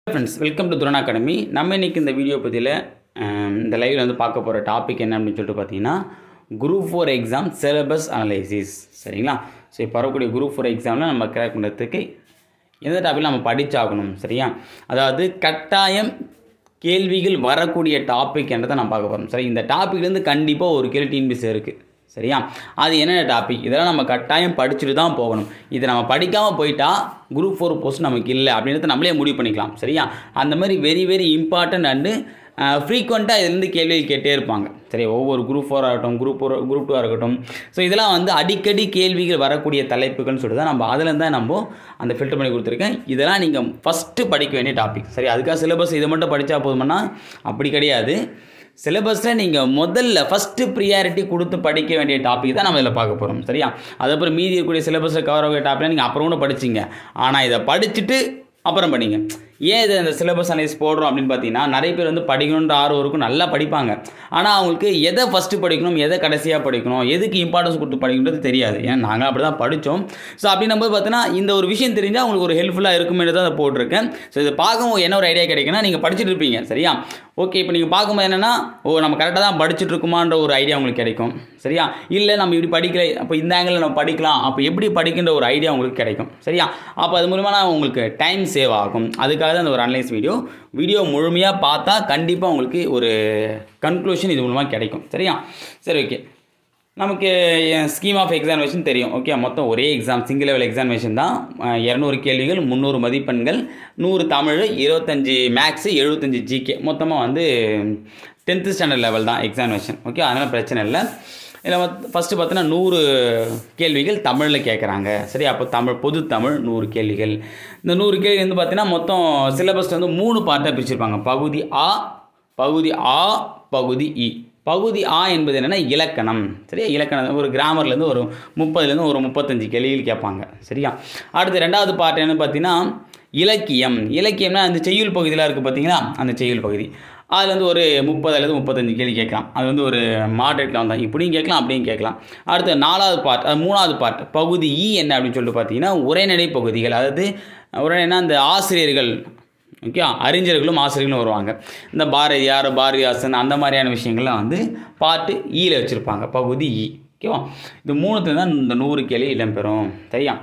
Friends welcome to துரணா academy நம்ம இன்னைக்கு இந்த வீடியோ பற்றியில் இந்த லைவில் வந்து பார்க்க போகிற டாபிக் என்ன அப்படின்னு சொல்லிட்டு பார்த்தீங்கன்னா group four exam syllabus analysis சரிங்களா ஸோ இப்போ வரக்கூடிய குரூப் ஃபோர் எக்ஸாமில் நம்ம கிராக் பண்ணுறதுக்கு எந்த டாப்பிக்கில் நம்ம படிச்சாகணும் சரியா அதாவது கட்டாயம் கேள்விகள் வரக்கூடிய டாபிக் என்றதை நான் பார்க்க போகிறோம் சரி இந்த டாப்பிக்லேருந்து கண்டிப்பாக ஒரு கேள்வி டிஎன்பிசி இருக்குது சரியா அது என்னென்ன டாபிக் இதெல்லாம் நம்ம கட்டாயம் படிச்சுட்டு தான் போகணும் இதை நம்ம படிக்காமல் போயிட்டா குரூப் ஃபோர் போஸ்ட் நமக்கு இல்லை அப்படின்றத நம்மளே முடிவு பண்ணிக்கலாம் சரியா அந்த மாதிரி வெரி வெரி இம்பார்ட்டன்ட் அண்டு ஃப்ரீக்வெண்ட்டாக இதுலேருந்து கேள்விகள் கேட்டே இருப்பாங்க சரி ஒவ்வொரு குரூப் ஃபோராக இருக்கட்டும் குரூப் ஃபோர் குரூப் டூவாக இருக்கட்டும் ஸோ இதெல்லாம் வந்து அடிக்கடி கேள்விகள் வரக்கூடிய தலைப்புகள்னு சொல்லிட்டு தான் நம்ம அதில் தான் நம்ம அந்த ஃபில்டர் பண்ணி கொடுத்துருக்கேன் இதெல்லாம் நீங்கள் ஃபஸ்ட்டு படிக்க வேண்டிய டாபிக் சரி அதுக்காக சிலபஸ் இதை மட்டும் படித்தா போதுமானா அப்படி கிடையாது சிலபஸில் நீங்கள் முதல்ல ஃபஸ்ட்டு ப்ரியாரிட்டி கொடுத்து படிக்க வேண்டிய டாபிக் தான் நம்ம இதில் பார்க்க போகிறோம் சரியா அதுக்கப்புறம் மீதி இருக்கக்கூடிய சிலபஸில் கவர் ஆகிய டாப்பில் நீங்கள் அப்புறம் கூட படிச்சிங்க ஆனால் இதை படிச்சுட்டு அப்புறம் படிங்க ஏன் இது இந்த சிலபஸ் அனலைஸ் போடுறோம் அப்படின்னு பார்த்தீங்கன்னா நிறைய பேர் வந்து படிக்கணுன்ற ஆர்வம் இருக்கும் நல்லா படிப்பாங்க ஆனால் அவங்களுக்கு எதை ஃபஸ்ட்டு படிக்கணும் எதை கடைசியாக படிக்கணும் எதுக்கு இம்பார்ட்டன்ஸ் கொடுத்து படிக்கணுன்றது தெரியாது ஏன்னா நாங்கள் அப்படி தான் படித்தோம் ஸோ அப்படின்னும் போது பார்த்தீங்கன்னா இந்த ஒரு விஷயம் தெரிஞ்சால் அவங்களுக்கு ஒரு ஹெல்ப்ஃபுல்லாக இருக்குமே தான் அதை போட்டிருக்கேன் ஸோ இதை பார்க்கும்போது என்ன ஒரு ஐடியா கிடைக்குன்னா நீங்கள் படிச்சுட்டு இருப்பீங்க சரியா ஓகே இப்போ நீங்கள் பார்க்கும்போது என்னென்னா ஓ நம்ம கரெக்டாக தான் படிச்சுட்டு இருக்குமான்ற ஒரு ஐடியா உங்களுக்கு கிடைக்கும் சரியா இல்லை நம்ம இப்படி படிக்கல அப்போ இந்த ஆங்கிளில் நம்ம படிக்கலாம் அப்போ எப்படி படிக்கின்ற ஒரு ஐடியா உங்களுக்கு கிடைக்கும் சரியா அப்போ அது மூலமாக நான் உங்களுக்கு டைம் சேவ் ஆகும் அதுக்காக தான் இந்த ஒரு அனலைஸ் வீடியோ வீடியோ முழுமையாக பார்த்தா கண்டிப்பாக உங்களுக்கு ஒரு கன்க்ளூஷன் இது மூலமாக கிடைக்கும் சரியா சரி ஓகே நமக்கு ஸ்கீம் ஆஃப் எக்ஸாமினேஷன் தெரியும் ஓகே மொத்தம் ஒரே எக்ஸாம் சிங்கிள் லெவல் எக்ஸாமினேஷன் தான் இரநூறு கேள்விகள் முந்நூறு மதிப்பெண்கள் நூறு தமிழ் இருபத்தஞ்சி மேக்ஸு எழுபத்தஞ்சி ஜிகே மொத்தமாக வந்து டென்த்து ஸ்டாண்டர்ட் லெவல் தான் எக்ஸாமினேஷன் ஓகே அதனால் பிரச்சனை இல்லை இதில் வந்து ஃபஸ்ட்டு பார்த்தீங்கன்னா நூறு கேள்விகள் தமிழில் கேட்குறாங்க சரி அப்போ தமிழ் பொது தமிழ் நூறு கேள்விகள் இந்த நூறு கேள்வி வந்து பார்த்தீங்கன்னா மொத்தம் சிலபஸ் வந்து மூணு பார்ட்டாக பிரிச்சிருப்பாங்க பகுதி ஆ பகுதி ஆ பகுதி இ பகுதி ஆ என்பது என்னென்னா இலக்கணம் சரியா இலக்கணம் ஒரு கிராமர்லேருந்து ஒரு முப்பதுலேருந்து ஒரு முப்பத்தஞ்சு கேள்விகள் கேட்பாங்க சரியா அடுத்து ரெண்டாவது பார்ட் என்ன பார்த்தீங்கன்னா இலக்கியம் இலக்கியம்னா அந்த செய்யுள் பகுதியில் இருக்குது பார்த்தீங்களா அந்த செய்யுள் பகுதி அதில் வந்து ஒரு முப்பது அல்லது முப்பத்தஞ்சு கேள்வி கேட்கலாம் அது வந்து ஒரு மாடரேட்டில் வந்தால் இப்படியும் கேட்கலாம் அப்படியும் கேட்கலாம் அடுத்து நாலாவது பார்ட் அது மூணாவது பார்ட் பகுதி இ என்ன அப்படின்னு சொல்லிட்டு பார்த்தீங்கன்னா உரைநடை பகுதிகள் அதாவது உரைநடைனா அந்த ஆசிரியர்கள் ஓகே அறிஞர்களும் ஆசிரியர்களும் வருவாங்க இந்த பாரதியார் பாரதிதாசன் அந்த மாதிரியான விஷயங்கள்லாம் வந்து பாட்டு ஈயில் வச்சுருப்பாங்க பகுதி இ ஓகேவா இது மூணுத்துல தான் இந்த நூறு கேள்வி இடம்பெறும் சரியா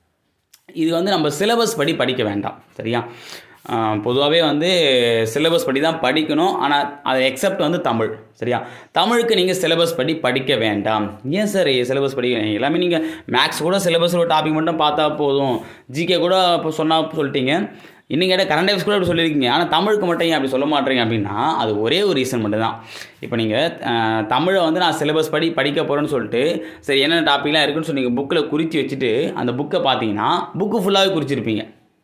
இது வந்து நம்ம சிலபஸ் படி படிக்க வேண்டாம் சரியா பொதுவாகவே வந்து சிலபஸ் படி தான் படிக்கணும் ஆனால் அதை எக்ஸப்ட் வந்து தமிழ் சரியா தமிழுக்கு நீங்கள் சிலபஸ் படி படிக்க வேண்டாம் ஏன் சார் சிலபஸ் படி எல்லாமே நீங்கள் மேக்ஸ் கூட சிலபஸ் ஒரு டாபிக் மட்டும் பார்த்தா போதும் ஜிகே கூட இப்போ சொன்னால் சொல்லிட்டீங்க இன்னும் கேட்டால் கரண்ட் அஃபேர்ஸ் கூட அப்படி சொல்லியிருக்கீங்க ஆனால் தமிழுக்கு மட்டும் ஏன் அப்படி சொல்ல மாட்டேறீங்க அப்படின்னா அது ஒரே ஒரு ரீசன் மட்டும் தான் இப்போ நீங்கள் தமிழை வந்து நான் சிலபஸ் படி படிக்க போகிறேன்னு சொல்லிட்டு சரி என்னென்ன டாப்பிக்லாம் இருக்குன்னு சொல்லி நீங்கள் புக்கில் குறித்து வச்சுட்டு அந்த புக்கை பார்த்தீங்கன்னா புக்கு ஃபுல்லாகவே குறிச்சிருப்பீங்க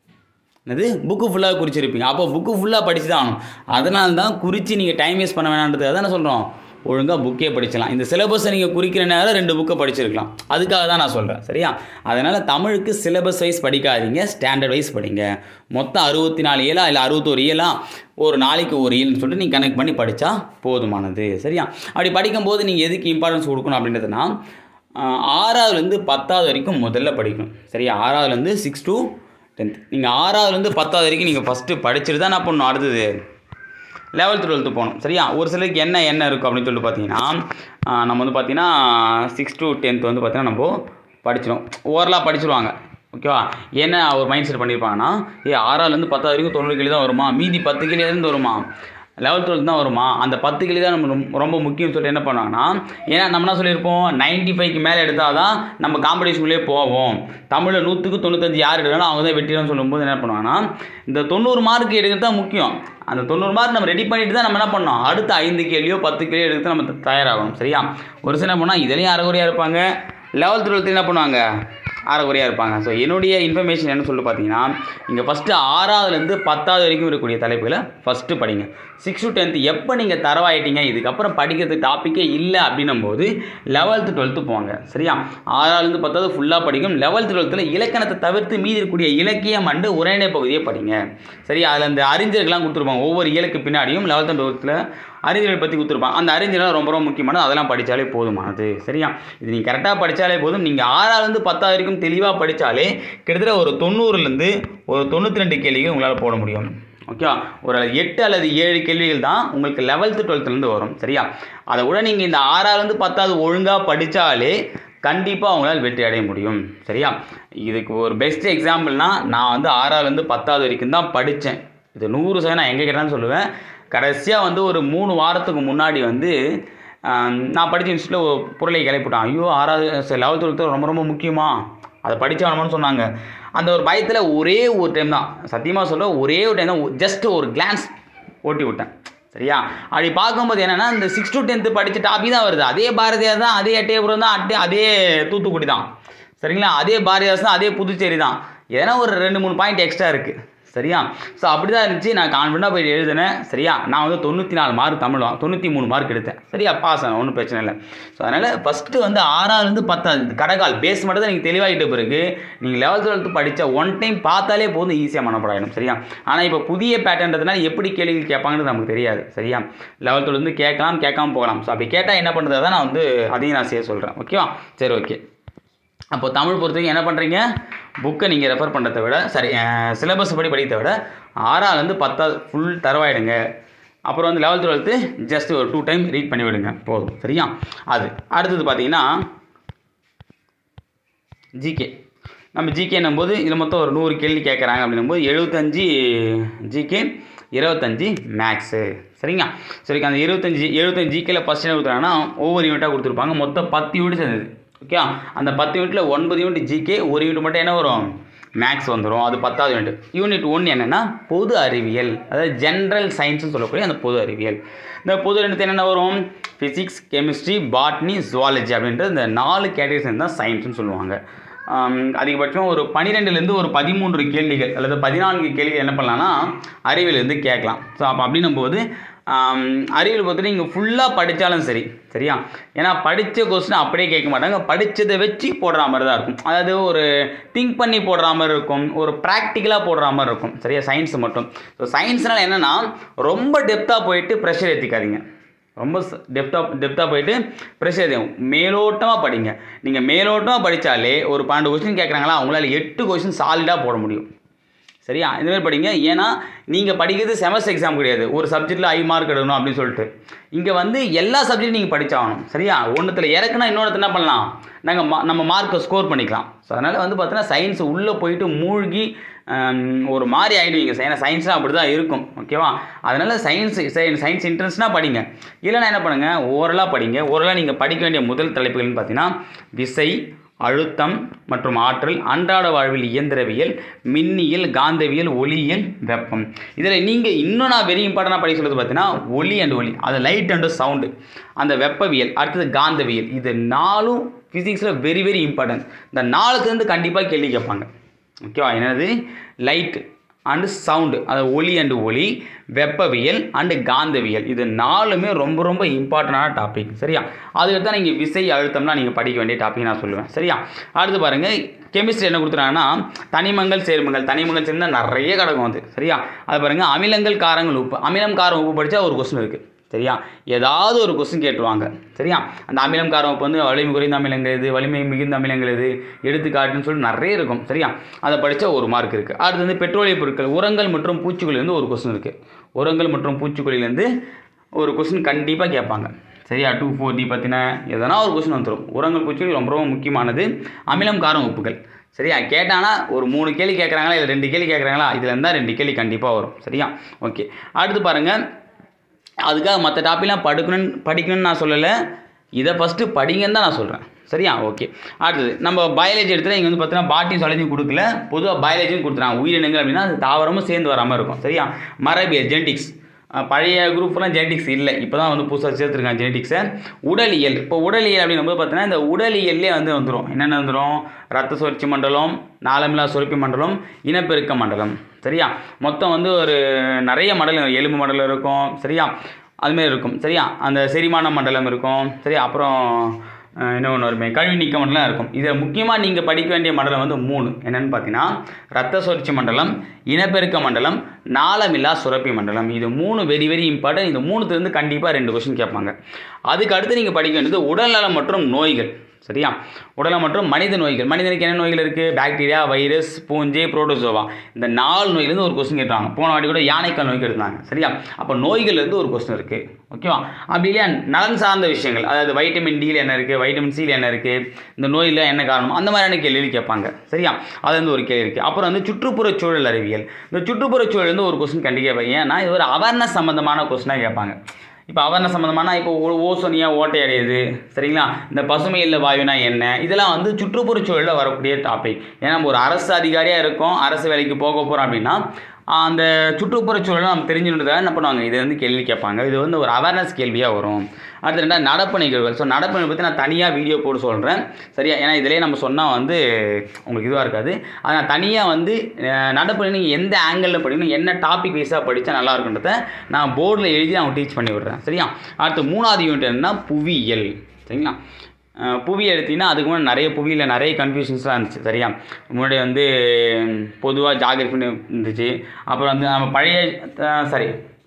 என்னது புக்கு ஃபுல்லாக குறிச்சிருப்பீங்க அப்போ புக்கு ஃபுல்லாக படித்து தான் ஆகணும் அதனால தான் குறித்து நீங்கள் டைம் வேஸ்ட் பண்ண வேணான்றது தானே சொல்கிறோம் ஒழுங்காக புக்கே படிச்சலாம் இந்த சிலபஸை நீங்கள் குறிக்கிற நேரம் ரெண்டு புக்கை படிச்சிருக்கலாம் அதுக்காக தான் நான் சொல்கிறேன் சரியா அதனால் தமிழுக்கு சிலபஸ் வைஸ் படிக்காதீங்க ஸ்டாண்டர்ட் வைஸ் படிங்க மொத்தம் அறுபத்தி நாலு ஏழா இல்லை அறுபத்தோரு ஏழா ஒரு நாளைக்கு ஒரு ஏழுன்னு சொல்லிட்டு நீங்கள் கனெக்ட் பண்ணி படித்தா போதுமானது சரியா அப்படி படிக்கும்போது நீங்கள் எதுக்கு இம்பார்ட்டன்ஸ் கொடுக்கணும் அப்படின்றதுனா ஆறாவதுலேருந்து பத்தாவது வரைக்கும் முதல்ல படிக்கணும் சரியா ஆறாவதுலேருந்து சிக்ஸ் டூ டென்த் நீங்கள் ஆறாவதுலேருந்து பத்தாவது வரைக்கும் நீங்கள் ஃபஸ்ட்டு படிச்சுட்டு தான் நான் பண்ணணும் அடுத்தது லெவல்த்து டுவெல்த்து போகணும் சரியா ஒரு சிலருக்கு என்ன என்ன இருக்கும் அப்படின்னு சொல்லிட்டு பார்த்தீங்கன்னா நம்ம வந்து பார்த்தீங்கன்னா சிக்ஸ் டு டென்த் வந்து பார்த்தீங்கன்னா நம்ம படிச்சிடும் ஓவரலாக படிச்சிருவாங்க ஓகேவா என்ன ஒரு மைண்ட் செட் பண்ணியிருப்பாங்கன்னா ஏ ஆறாவதுலேருந்து பத்தாவது வரைக்கும் தொண்ணூறு கிலோ தான் வருமா மீதி பத்து கிலோலேருந்து வருமா லெவல்த் டுவெல்த் தான் வருமா அந்த பத்து கிலோ தான் நம்ம ரொம்ப முக்கியம்னு சொல்லிட்டு என்ன பண்ணுவாங்கன்னா ஏன்னா நம்ம என்ன சொல்லியிருப்போம் நைன்ட்டி ஃபைவ்க்கு மேலே எடுத்தால் தான் நம்ம காம்படிஷனுக்குள்ளே போவோம் தமிழில் நூற்றுக்கு தொண்ணூத்தஞ்சு யார் எடுக்கணும் அவங்க தான் வெட்டிடும்னு சொல்லும்போது என்ன பண்ணுவாங்கன்னா இந்த தொண்ணூறு மார்க் எடுக்கிறது தான் முக்கியம் அந்த தொண்ணூறு மார்க் நம்ம ரெடி பண்ணிட்டு தான் நம்ம என்ன பண்ணோம் அடுத்த ஐந்து கேள்வியோ பத்து கேள்வியோ எடுத்து நம்ம தயாராகணும் சரியா ஒரு சில போனால் இதுலேயும் அரைகுறையாக இருப்பாங்க லெவல்த் டுவெல்த்து என்ன பண்ணுவாங்க அரைக்குறையாக இருப்பாங்க ஸோ என்னுடைய இன்ஃபர்மேஷன் என்ன சொல்லி பார்த்தீங்கன்னா நீங்கள் ஃபஸ்ட்டு ஆறாவதுலேருந்து பத்தாவது வரைக்கும் இருக்கக்கூடிய தலைப்புகளை ஃபஸ்ட்டு படிங்க சிக்ஸ் டு டென்த்து எப்போ நீங்கள் தரவாயிட்டீங்க இதுக்கப்புறம் படிக்கிறதுக்கு டாப்பிக்கே இல்லை அப்படின்னும் போது லெவல்த்து டுவெல்த்து போங்க சரியா ஆறாவதுலேருந்து பத்தாவது ஃபுல்லாக படிக்கும் லெவல்த்து டுவெல்த்தில் இலக்கணத்தை தவிர்த்து மீதி இருக்கக்கூடிய இலக்கியம் அண்டு உரைநடை பகுதியை படிங்க சரியா அதில் அந்த அறிஞர்கள்லாம் கொடுத்துருப்பாங்க ஒவ்வொரு இலக்கு பின்னாடியும் லெவல்த்து டுவெல்த்தில் அறிஞர்கள் பற்றி கொடுத்துருப்பாங்க அந்த அறிஞர்கள் ரொம்ப ரொம்ப முக்கியமானது அதெல்லாம் படித்தாலே போதுமானது சரியா இது நீங்கள் கரெக்டாக படித்தாலே போதும் நீங்கள் ஆறாவதுலேருந்து பத்தாவது வரைக்கும் தெளிவாக படித்தாலே கிட்டத்தட்ட ஒரு தொண்ணூறுலேருந்து ஒரு தொண்ணூற்றி ரெண்டு கேள்விகள் உங்களால் போட முடியும் ஓகேவா ஒரு எட்டு அல்லது ஏழு கேள்விகள் தான் உங்களுக்கு லெவல்த்து டுவெல்த்துலேருந்து வரும் சரியா அதை விட நீங்கள் இந்த ஆறாவதுலேருந்து பத்தாவது ஒழுங்காக படித்தாலே கண்டிப்பாக உங்களால் வெற்றி அடைய முடியும் சரியா இதுக்கு ஒரு பெஸ்ட் எக்ஸாம்பிள்னா நான் வந்து ஆறாவதுலேருந்து பத்தாவது வரைக்கும் தான் படித்தேன் இது நூறு சதவீதம் நான் எங்கே கேட்டாலும் சொல்லுவேன் கடைசியாக வந்து ஒரு மூணு வாரத்துக்கு முன்னாடி வந்து ஆம், நான் படித்த இன்ஸ்டியூட்டில் ஒரு பொருளை கிளப்பிட்டான் ஐயோ ஆறாவது லெவல்த்து டுவெல்த்து ரொம்ப ரொம்ப முக்கியமா அதை படித்தாகணும்னு சொன்னாங்க அந்த ஒரு பயத்தில் ஒரே ஒரு டைம் தான் சத்தியமாக சொல்ல ஒரே ஒரு டைம் தான் ஜஸ்ட் ஒரு கிளான்ஸ் ஓட்டி விட்டேன் சரியா அப்படி பார்க்கும்போது என்னென்னா இந்த சிக்ஸ் டு டென்த்து படித்த டாபிக் தான் வருது அதே பாரதியார் தான் அதே எட்டயபுரம் தான் அட்டே அதே தூத்துக்குடி தான் சரிங்களா அதே பாரதியார் தான் அதே புதுச்சேரி தான் ஏன்னா ஒரு ரெண்டு மூணு பாயிண்ட் எக்ஸ்ட்ரா இருக்குது சரியா ஸோ அப்படி தான் இருந்துச்சு நான் கான்ஃபிடண்டாக போய் எழுதினேன் சரியா நான் வந்து தொண்ணூற்றி நாலு மார்க் தமிழ் வா- தொண்ணூற்றி மூணு மார்க் எடுத்தேன் சரியா பாஸ் ஆனேன் ஒன்றும் பிரச்சனை இல்லை ஸோ அதனால் ஃபஸ்ட்டு வந்து ஆறாவதுலேருந்து பத்தாவது இந்த கடைக்கால் பேஸ் மட்டும் தான் நீங்கள் தெளிவாகிட்ட பிறகு நீங்கள் லெவல்த் டுவெல்த்து படித்த ஒன் டைம் பார்த்தாலே போதும் ஈஸியாக மனப்படாயிடும் சரியா ஆனால் இப்போ புதிய பேட்டர்ன்றதுனால எப்படி கேள்விகள் கேட்பாங்கன்னு நமக்கு தெரியாது சரியா லெவல்த்தில் இருந்து கேட்கலாம் கேட்காம போகலாம் ஸோ அப்படி கேட்டால் என்ன பண்ணுறது தான் நான் வந்து அதையும் நான் செய்ய சொல்கிறேன் ஓகேவா சரி ஓகே அப்போ தமிழ் பொறுத்த வரைக்கும் என்ன பண்ணுறீங்க புக்கை நீங்கள் ரெஃபர் பண்ணுறதை விட சரி சிலபஸ் படி படிக்கிறத விட ஆறாவதுலேருந்து பத்தாவது ஃபுல் தரவாயிடுங்க அப்புறம் வந்து லெவல்த் டுவெல்த்து ஜஸ்ட் ஒரு டூ டைம் ரீட் பண்ணி விடுங்க போதும் சரியா அது அடுத்தது பார்த்தீங்கன்னா ஜிகே நம்ம ஜிகேன்னும் போது இதில் மொத்தம் ஒரு நூறு கேள்வி கேட்குறாங்க அப்படின்னும் போது எழுபத்தஞ்சி ஜிகே இருபத்தஞ்சி மேக்ஸு சரிங்களா சரி அந்த இருபத்தஞ்சி எழுபத்தஞ்சு ஜிகேல ஃபஸ்ட் என்ன கொடுத்துருக்காங்கன்னா ஒவ்வொரு யூனிட்டாக கொடுத்துருப்பாங்க மொத்தம் பத்து யூனிட் சேர்ந்தது ஓகே அந்த பத்து யூனிட்டில் ஒன்பது யூனிட் ஜிகே ஒரு யூனிட் மட்டும் என்ன வரும் மேக்ஸ் வந்துடும் அது பத்தாவது யூனிட் யூனிட் ஒன்று என்னென்னா பொது அறிவியல் அதாவது ஜென்ரல் சயின்ஸ்னு சொல்லக்கூடிய அந்த பொது அறிவியல் இந்த பொது அறிவியல் என்னென்ன வரும் ஃபிசிக்ஸ் கெமிஸ்ட்ரி பாட்னி ஜுவாலஜி அப்படின்ற இந்த நாலு கேட்டகரிஸ் தான் சயின்ஸ்னு சொல்லுவாங்க ஆம், அதிகபட்சம் ஒரு பன்னிரெண்டுலேருந்து ஒரு பதிமூன்று கேள்விகள் அல்லது பதினான்கு கேள்விகள் என்ன பண்ணலாம்னா அறிவியலேருந்து கேட்கலாம் ஸோ அப்போ அப்படின்னும் போது ஆம், அறிவியல் பொறுத்தவரை நீங்கள் ஃபுல்லாக படித்தாலும் சரி சரியா ஏன்னா படித்த கொஸ்டின் அப்படியே கேட்க மாட்டாங்க படித்ததை வச்சு போடுற மாதிரி தான் இருக்கும் அதாவது ஒரு திங்க் பண்ணி போடுற மாதிரி இருக்கும் ஒரு ப்ராக்டிக்கலாக போடுற மாதிரி இருக்கும் சரியா சயின்ஸ் மட்டும் ஸோ சயின்ஸ்னால் என்னென்னா ரொம்ப டெப்த்தாக போயிட்டு ப்ரெஷர் ஏற்றிக்காதீங்க ரொம்ப டெப்த்தாக டெப்த்தாக போயிட்டு ப்ரெஷர் ஏற்றியும் மேலோட்டமாக படிங்க நீங்கள் மேலோட்டமாக படித்தாலே ஒரு பன்னெண்டு கொஸ்டின் கேட்குறாங்களா அவங்களால எட்டு கொஸ்டின் சாலிடாக போட முடியும் சரியா இந்த மாதிரி படிங்க ஏன்னா நீங்கள் படிக்கிறது செமஸ்டர் எக்ஸாம் கிடையாது ஒரு சப்ஜெக்ட்டில் ஐ மார்க் எடுக்கணும் அப்படின்னு சொல்லிட்டு இங்கே வந்து எல்லா சப்ஜெக்டும் நீங்கள் படிச்சாகணும் சரியா ஒன்றுத்தில் இறக்குனா இன்னொன்று என்ன பண்ணலாம் நாங்கள் மா நம்ம மார்க்கை ஸ்கோர் பண்ணிக்கலாம் ஸோ அதனால் வந்து பார்த்தீங்கன்னா சயின்ஸ் உள்ளே போயிட்டு மூழ்கி ஹம், ஒரு மாதிரி ஆகிடுவீங்க ஏன்னா சயின்ஸ்னால் அப்படி தான் இருக்கும் ஓகேவா அதனால் சயின்ஸ் சயின்ஸ் இன்ட்ரெஸ்ட்னால் படிங்க இல்லைன்னா என்ன பண்ணுங்கள் ஓரலாக படிங்க ஓரலாக நீங்கள் படிக்க வேண்டிய முதல் தலைப்புகள்னு பார்த்தீங்கன்னா விசை அழுத்தம் மற்றும் ஆற்றல் அன்றாட வாழ்வில் இயந்திரவியல் மின்னியல் காந்தவியல் ஒளியியல் வெப்பம் இதில் நீங்கள் இன்னும் நான் வெரி இம்பார்ட்டண்டாக படிக்க சொல்றது பார்த்தீங்கன்னா ஒளி அண்ட் ஒளி அது லைட் அண்ட் சவுண்டு அந்த வெப்பவியல் அடுத்தது காந்தவியல் இது நாலும் ஃபிசிக்ஸில் வெரி வெரி இம்பார்ட்டன்ட் இந்த நாலுத்துலேருந்து கண்டிப்பாக கேள்வி கேட்பாங்க ஓகேவா என்னது லைட் அண்டு சவுண்டு அது ஒளி அண்டு ஒளி வெப்பவியல் அண்டு காந்தவியல் இது நாலுமே ரொம்ப ரொம்ப இம்பார்ட்டண்டான டாபிக் சரியா அதுக்கு தான் நீங்கள் விசை அழுத்தம்னா நீங்கள் படிக்க வேண்டிய டாபிக் நான் சொல்லுவேன் சரியா அடுத்து பாருங்கள் கெமிஸ்ட்ரி என்ன கொடுத்துறாங்கன்னா தனிமங்கள் சேர்மங்கள் தனிமங்கள் சேர்ந்தா நிறைய கிடக்கும் அது சரியா அது பாருங்கள் அமிலங்கள் காரங்கள் உப்பு அமிலம் காரம் உப்பு படித்தா ஒரு கொஸ்டின் இருக்குது சரியா ஏதாவது ஒரு கொஸ்டின் கேட்டுருவாங்க சரியா அந்த அமிலம் காரம் உப்பு வந்து வலிமை குறைந்த அமிலங்கள் எது வலிமை மிகுந்த அமிலங்கள் எது எடுத்துக்காட்டுன்னு சொல்லி நிறைய இருக்கும் சரியா அதை படித்தா ஒரு மார்க் இருக்குது அடுத்து வந்து பெட்ரோலிய பொருட்கள் உரங்கள் மற்றும் பூச்சிக்கொல்லிலேருந்து ஒரு கொஸ்டின் இருக்குது உரங்கள் மற்றும் பூச்சிக்கொல்லிலேருந்து ஒரு கொஸ்டின் கண்டிப்பாக கேட்பாங்க சரியா டூ ஃபோர் டி பற்றின எதனா ஒரு கொஸ்டின் வந்துடும் உரங்கள் பூச்சிக்கொல்லி ரொம்ப ரொம்ப முக்கியமானது அமிலம் காரம் உப்புகள் சரியா கேட்டானா ஒரு மூணு கேள்வி கேட்குறாங்களா இல்லை ரெண்டு கேள்வி கேட்குறாங்களா இதில் இருந்தால் ரெண்டு கேள்வி கண்டிப்பாக வரும் சரியா ஓகே அடுத்து பாருங்கள் அதுக்காக மற்ற டாப்பிக்லாம் படிக்கணும்னு படிக்கணும்னு நான் சொல்லலை இதை ஃபஸ்ட்டு படிங்கன்னு தான் நான் சொல்கிறேன் சரியா ஓகே அடுத்தது நம்ம பயாலஜி எடுத்துல இங்கே வந்து பார்த்தீங்கன்னா பாட்டி சுவாலஜியும் கொடுக்கல பொதுவாக பயாலஜியும் கொடுத்துறாங்க உயிரினங்கள் அப்படின்னா அது தாவரமும் சேர்ந்து வராமல் இருக்கும் சரியா மரபியல் ஜெனடிக்ஸ் பழைய குரூப்லாம் ஜெனடிக்ஸ் இல்லை இப்போ தான் வந்து புதுசாக சேர்த்துருக்காங்க ஜெனடிக்ஸை உடலியல் இப்போ உடலியல் அப்படின்னும் போது பார்த்தீங்கன்னா இந்த உடலியல்லே வந்து வந்துடும் என்னென்ன வந்துடும் ரத்த சுழற்சி மண்டலம் நாளமில்லா சுரப்பி மண்டலம் இனப்பெருக்க மண்டலம் சரியா மொத்தம் வந்து ஒரு நிறைய மண்டலம் எலும்பு மண்டலம் இருக்கும் சரியா அதுமாரி இருக்கும் சரியா அந்த செரிமான மண்டலம் இருக்கும் சரியா அப்புறம் அஹ் என்ன ஒன்று வருமே கல்வி நீக்க மண்டலம் இருக்கும் இதில் முக்கியமாக நீங்கள் படிக்க வேண்டிய மண்டலம் வந்து மூணு என்னென்னு பார்த்தீங்கன்னா ரத்த சுழற்சி மண்டலம் இனப்பெருக்க மண்டலம் நாளமில்லா சுரப்பி மண்டலம் இது மூணு வெரி வெரி இம்பார்ட்டன்ட் இந்த மூணுத்துலேருந்து கண்டிப்பாக ரெண்டு கொஸ்டின் கேட்பாங்க அதுக்கு அடுத்து நீங்கள் படிக்க வேண்டியது உடல்நலம் மற்றும் நோய்கள் சரியா உடலம் மற்றும் மனித நோய்கள் மனிதனுக்கு என்ன நோய்கள் இருக்குது பாக்டீரியா வைரஸ் பூஞ்சை புரோட்டோசோவா இந்த நாலு நோயிலேருந்து ஒரு கொஸ்டின் கேட்டாங்க போன வாட்டி கூட யானைக்கால் நோய்க்கு எடுத்தாங்க சரியா அப்போ நோய்கள்லேருந்து ஒரு கொஸ்டின் இருக்குது ஓகேவா அப்படி இல்லையா நலன் சார்ந்த விஷயங்கள் அதாவது வைட்டமின் டியில் என்ன இருக்குது வைட்டமின் சியில் என்ன இருக்குது இந்த நோயில் என்ன காரணம் அந்த மாதிரியான கேள்வி கேட்பாங்க சரியா அது வந்து ஒரு கேள்வி இருக்குது அப்புறம் வந்து சுற்றுப்புற சூழல் அறிவியல் இந்த சுற்றுப்புற சூழல் வந்து ஒரு கொஸ்டின் கண்டிப்பாக கேட்பாங்க ஏன்னா இது ஒரு அவேர்னஸ் சம்மந்தமான கொஸ்டினாக கேட்பாங்க இப்போ அவேர்னஸ் சம்மந்தமான இப்போ ஓ- ஓசோனியா ஓட்டை அடையுது சரிங்களா இந்த பசுமை இல்ல வாயுனா என்ன இதெல்லாம் வந்து சுற்றுப்புறச் சூழலில் வரக்கூடிய டாபிக் ஏன்னா நம்ம ஒரு அரசு அதிகாரியாக இருக்கோம் அரசு வேலைக்கு போக போகிறோம் அப்படின்னா ஆஹ் அந்த சுற்றுப்புறச் சூழலை நம்ம தெரிஞ்சுக்கிறதுக்காக என்ன பண்ணுவாங்க இது வந்து கேள்வி கேட்பாங்க இது வந்து ஒரு அவேர்னஸ் கேள்வியாக வரும் அடுத்து ரெண்டாவது நடப்பு நிகழ்வுகள் ஸோ நடப்பு நிகழ்வு பற்றி நான் தனியாக வீடியோ போட்டு சொல்கிறேன் சரியா ஏன்னா இதிலே நம்ம சொன்னால் வந்து உங்களுக்கு இதுவாக இருக்காது அதை நான் தனியாக வந்து அஹ், நடப்பு நீங்கள் எந்த ஆங்கிளில் படிக்கணும் என்ன டாபிக் வைஸாக படித்தா நல்லா இருக்குன்றத நான் போர்டில் எழுதி நான் டீச் பண்ணி விடுறேன் சரியா அடுத்து மூணாவது யூனிட் என்னன்னா புவியியல் சரிங்களா அஹ், புவியியல் எடுத்தீங்கன்னா அதுக்கு முன்னாடி நிறைய புவியில் நிறைய கன்ஃபியூஷன்ஸ்லாம் இருந்துச்சு சரியா முன்னாடி வந்து பொதுவாக ஜாகிரபின்னு இருந்துச்சு அப்புறம் வந்து நம்ம பழைய சாரி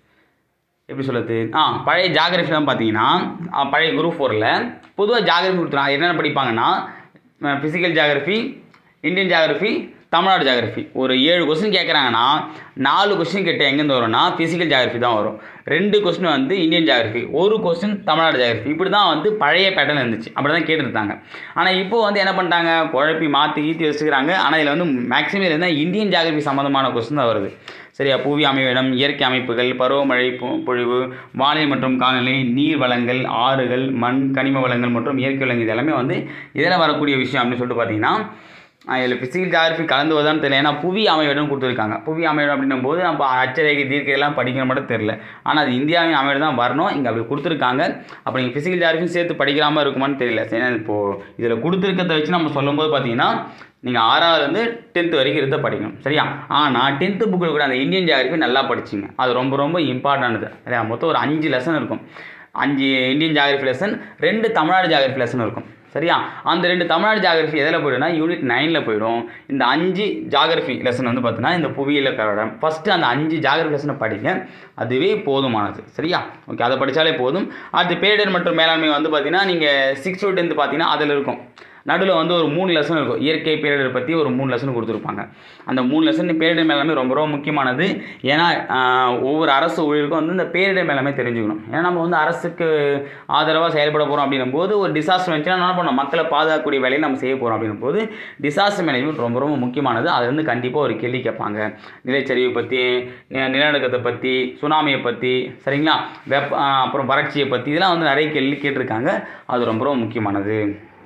எப்படி சொல்லுறது ஆ பழைய ஜாகிரஃபிலாம் பார்த்தீங்கன்னா ஆ, பழைய குரூப் ஃபோரில் பொதுவாக ஜாகிரஃபி கொடுத்துருவாங்க என்னென்ன படிப்பாங்கன்னா physical geography Indian geography Tamil Nadu geography ஒரு ஏழு கொஸ்டின் கேட்குறாங்கன்னா நாலு கொஸ்டின் கேட்ட எங்கேருந்து வரும்னா ஃபிசிக்கல் ஜாகிரஃபி தான் வரும் ரெண்டு கொஸ்டின் வந்து இந்தியன் ஜாகிரஃபி ஒரு கொஸ்டின் தமிழ்நாடு ஜாகிரஃபி இப்படி தான் வந்து பழைய பேட்டர்ன் இருந்துச்சு அப்படி தான் கேட்டுருந்தாங்க ஆனால் இப்போ வந்து என்ன பண்ணிட்டாங்க குழப்பி மாற்றி ஈத்தி வச்சுக்கிறாங்க ஆனால் இதில் வந்து மேக்ஸிமம் இருந்தால் இந்தியன் ஜாகிரஃபி சம்மந்தமான கொஸ்டின் தான் வருது சரியா புவி அமைவிடம் இயற்கை அமைப்புகள் பருவமழை பொ- பொழிவு வானிலை மற்றும் காலநிலை நீர் வளங்கள் ஆறுகள் மண் கனிம வளங்கள் மற்றும் இயற்கை வளங்கள் இது எல்லாமே வந்து இதில் வரக்கூடிய விஷயம் அப்படின்னு சொல்லிட்டு பார்த்தீங்கன்னா இதில் ஃபிசிக்கல் ஜாகிரஃபி கலந்து வருதான்னு தெரியல ஏன்னா புவி அமைவிடம் கொடுத்துருக்காங்க புவி அமைவிடம் அப்படின்னும் போது நம்ம அச்சரேகை தீர்க்கை எல்லாம் படிக்கிற மட்டும் தெரியல ஆனால் அது இந்தியாவின் அமைவிடம் தான் வரணும் இங்கே அப்படி கொடுத்துருக்காங்க அப்போ நீங்கள் ஃபிசிக்கல் ஜாகிரஃபி சேர்த்து படிக்கிறாமல் இருக்குமான்னு தெரியல சரி, ஏன்னா இப்போது இதில் கொடுத்துருக்கத வச்சு நம்ம சொல்லும்போது பார்த்தீங்கன்னா நீங்கள் ஆறாவதுலேருந்து டென்த்து வரைக்கும் இருந்த படிக்கணும் சரியா ஆனால் டென்த்து புக்கில் கூட அந்த இந்தியன் ஜியாகிரபி நல்லா படிச்சிங்க அது ரொம்ப ரொம்ப இம்பார்ட்டன்ட் சரியா மொத்தம் ஒரு அஞ்சு லெசன் இருக்கும் அஞ்சு இந்தியன் ஜியாகிரபி லெசன் ரெண்டு தமிழ்நாடு ஜியாகிரபி லெசன் இருக்கும் சரியா அந்த ரெண்டு தமிழ்நாடு ஜியாகிரபி எதில் போய்டும்னா யூனிட் நைனில் போயிடும் இந்த அஞ்சு ஜியாகிரபி லெசன் வந்து பார்த்தீங்கன்னா இந்த புவியியல் கரடம் ஃபஸ்ட்டு அந்த அஞ்சு ஜியாகிரபி லெசனை படிங்க அதுவே போதுமானது சரியா ஓகே அதை படித்தாலே போதும் அடுத்து பேரிடர் மற்றும் மேலாண்மை வந்து பார்த்தீங்கன்னா நீங்கள் சிக்ஸ் டு டென்த்து பார்த்தீங்கன்னா அதில் இருக்கும் நடுவில் வந்து ஒரு மூணு லெசன் இருக்கும் இயற்கை பேரிடர் பற்றி ஒரு மூணு லெசன் கொடுத்துருப்பாங்க அந்த மூணு லெசன் பேரிடர் மேலாண்மை ரொம்ப ரொம்ப முக்கியமானது ஏன்னா ஆஹ், ஒவ்வொரு அரசு ஊழியருக்கும் வந்து இந்த பேரிடர் மேலாண்மை தெரிஞ்சுக்கணும் ஏன்னா நம்ம வந்து அரசுக்கு ஆதரவாக செயல்பட போகிறோம் அப்படின்னும் போது ஒரு டிசாஸ்டர் வந்துச்சுன்னா என்ன பண்ணணும் மக்களை பாதுகாக்கக்கூடிய வேலையை நம்ம செய்ய போகிறோம் அப்படின்னும் போது டிசாஸ்டர் மேனேஜ்மெண்ட் ரொம்ப ரொம்ப முக்கியமானது அது வந்து கண்டிப்பாக ஒரு கேள்வி கேட்பாங்க நிலச்சரிவு பற்றி நி- நிலநடுக்கத்தை பற்றி சுனாமியை பற்றி சரிங்களா வெப்ப ஆஹ், அப்புறம் வறட்சியை பற்றி இதெல்லாம் வந்து நிறைய கேள்வி கேட்டிருக்காங்க அது ரொம்ப ரொம்ப முக்கியமானது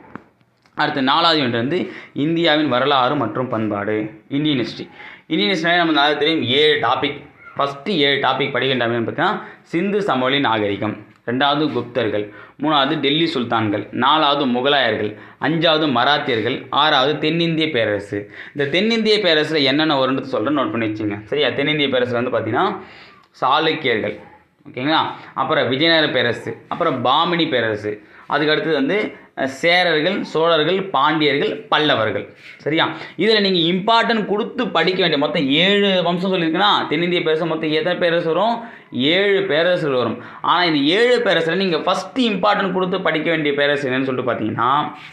அடுத்து நாலாவது யூனிட் வந்து இந்தியாவின் வரலாறு மற்றும் பண்பாடு இந்தியன் ஹிஸ்ட்ரி இந்தியன் ஹிஸ்ட்ரி நம்ம நல்லா தெரியும் ஏழு டாபிக் ஃபஸ்ட்டு ஏழு டாபிக் படிக்க வேண்டிய அப்படின்னு பார்த்தீங்கன்னா சிந்து சமவெளி நாகரிகம் ரெண்டாவது குப்தர்கள் மூணாவது டெல்லி சுல்தான்கள் நாலாவது முகலாயர்கள் அஞ்சாவது மராத்தியர்கள் ஆறாவது தென்னிந்திய பேரரசு இந்த தென்னிந்திய பேரரசில் என்னென்ன வரும்னு சொல்கிறேன் நோட் பண்ணி வச்சுங்க சரியா தென்னிந்திய பேரரசில் வந்து பார்த்தீங்கன்னா சாளுக்கியர்கள் ஓகேங்களா அப்புறம் விஜயநகர பேரரசு அப்புறம் பாமினி பேரரசு அதுக்கு அடுத்தது வந்து அஹ், சேரர்கள் சோழர்கள் பாண்டியர்கள் பல்லவர்கள் சரியா இதில் நீங்கள் இம்பார்ட்டன்ட் கொடுத்து படிக்க வேண்டிய மொத்தம் ஏழு வம்சம் சொல்லியிருக்குன்னா தென்னிந்திய பேரரசு மொத்தம் எத்தனை பேரரசு வரும் ஏழு பேரரசுகள் வரும் ஆனால் இந்த ஏழு பேரரசில் நீங்கள் ஃபஸ்ட்டு இம்பார்ட்டன்ட் கொடுத்து படிக்க வேண்டிய பேரரசு என்னன்னு சொல்லிட்டு பார்த்தீங்கன்னா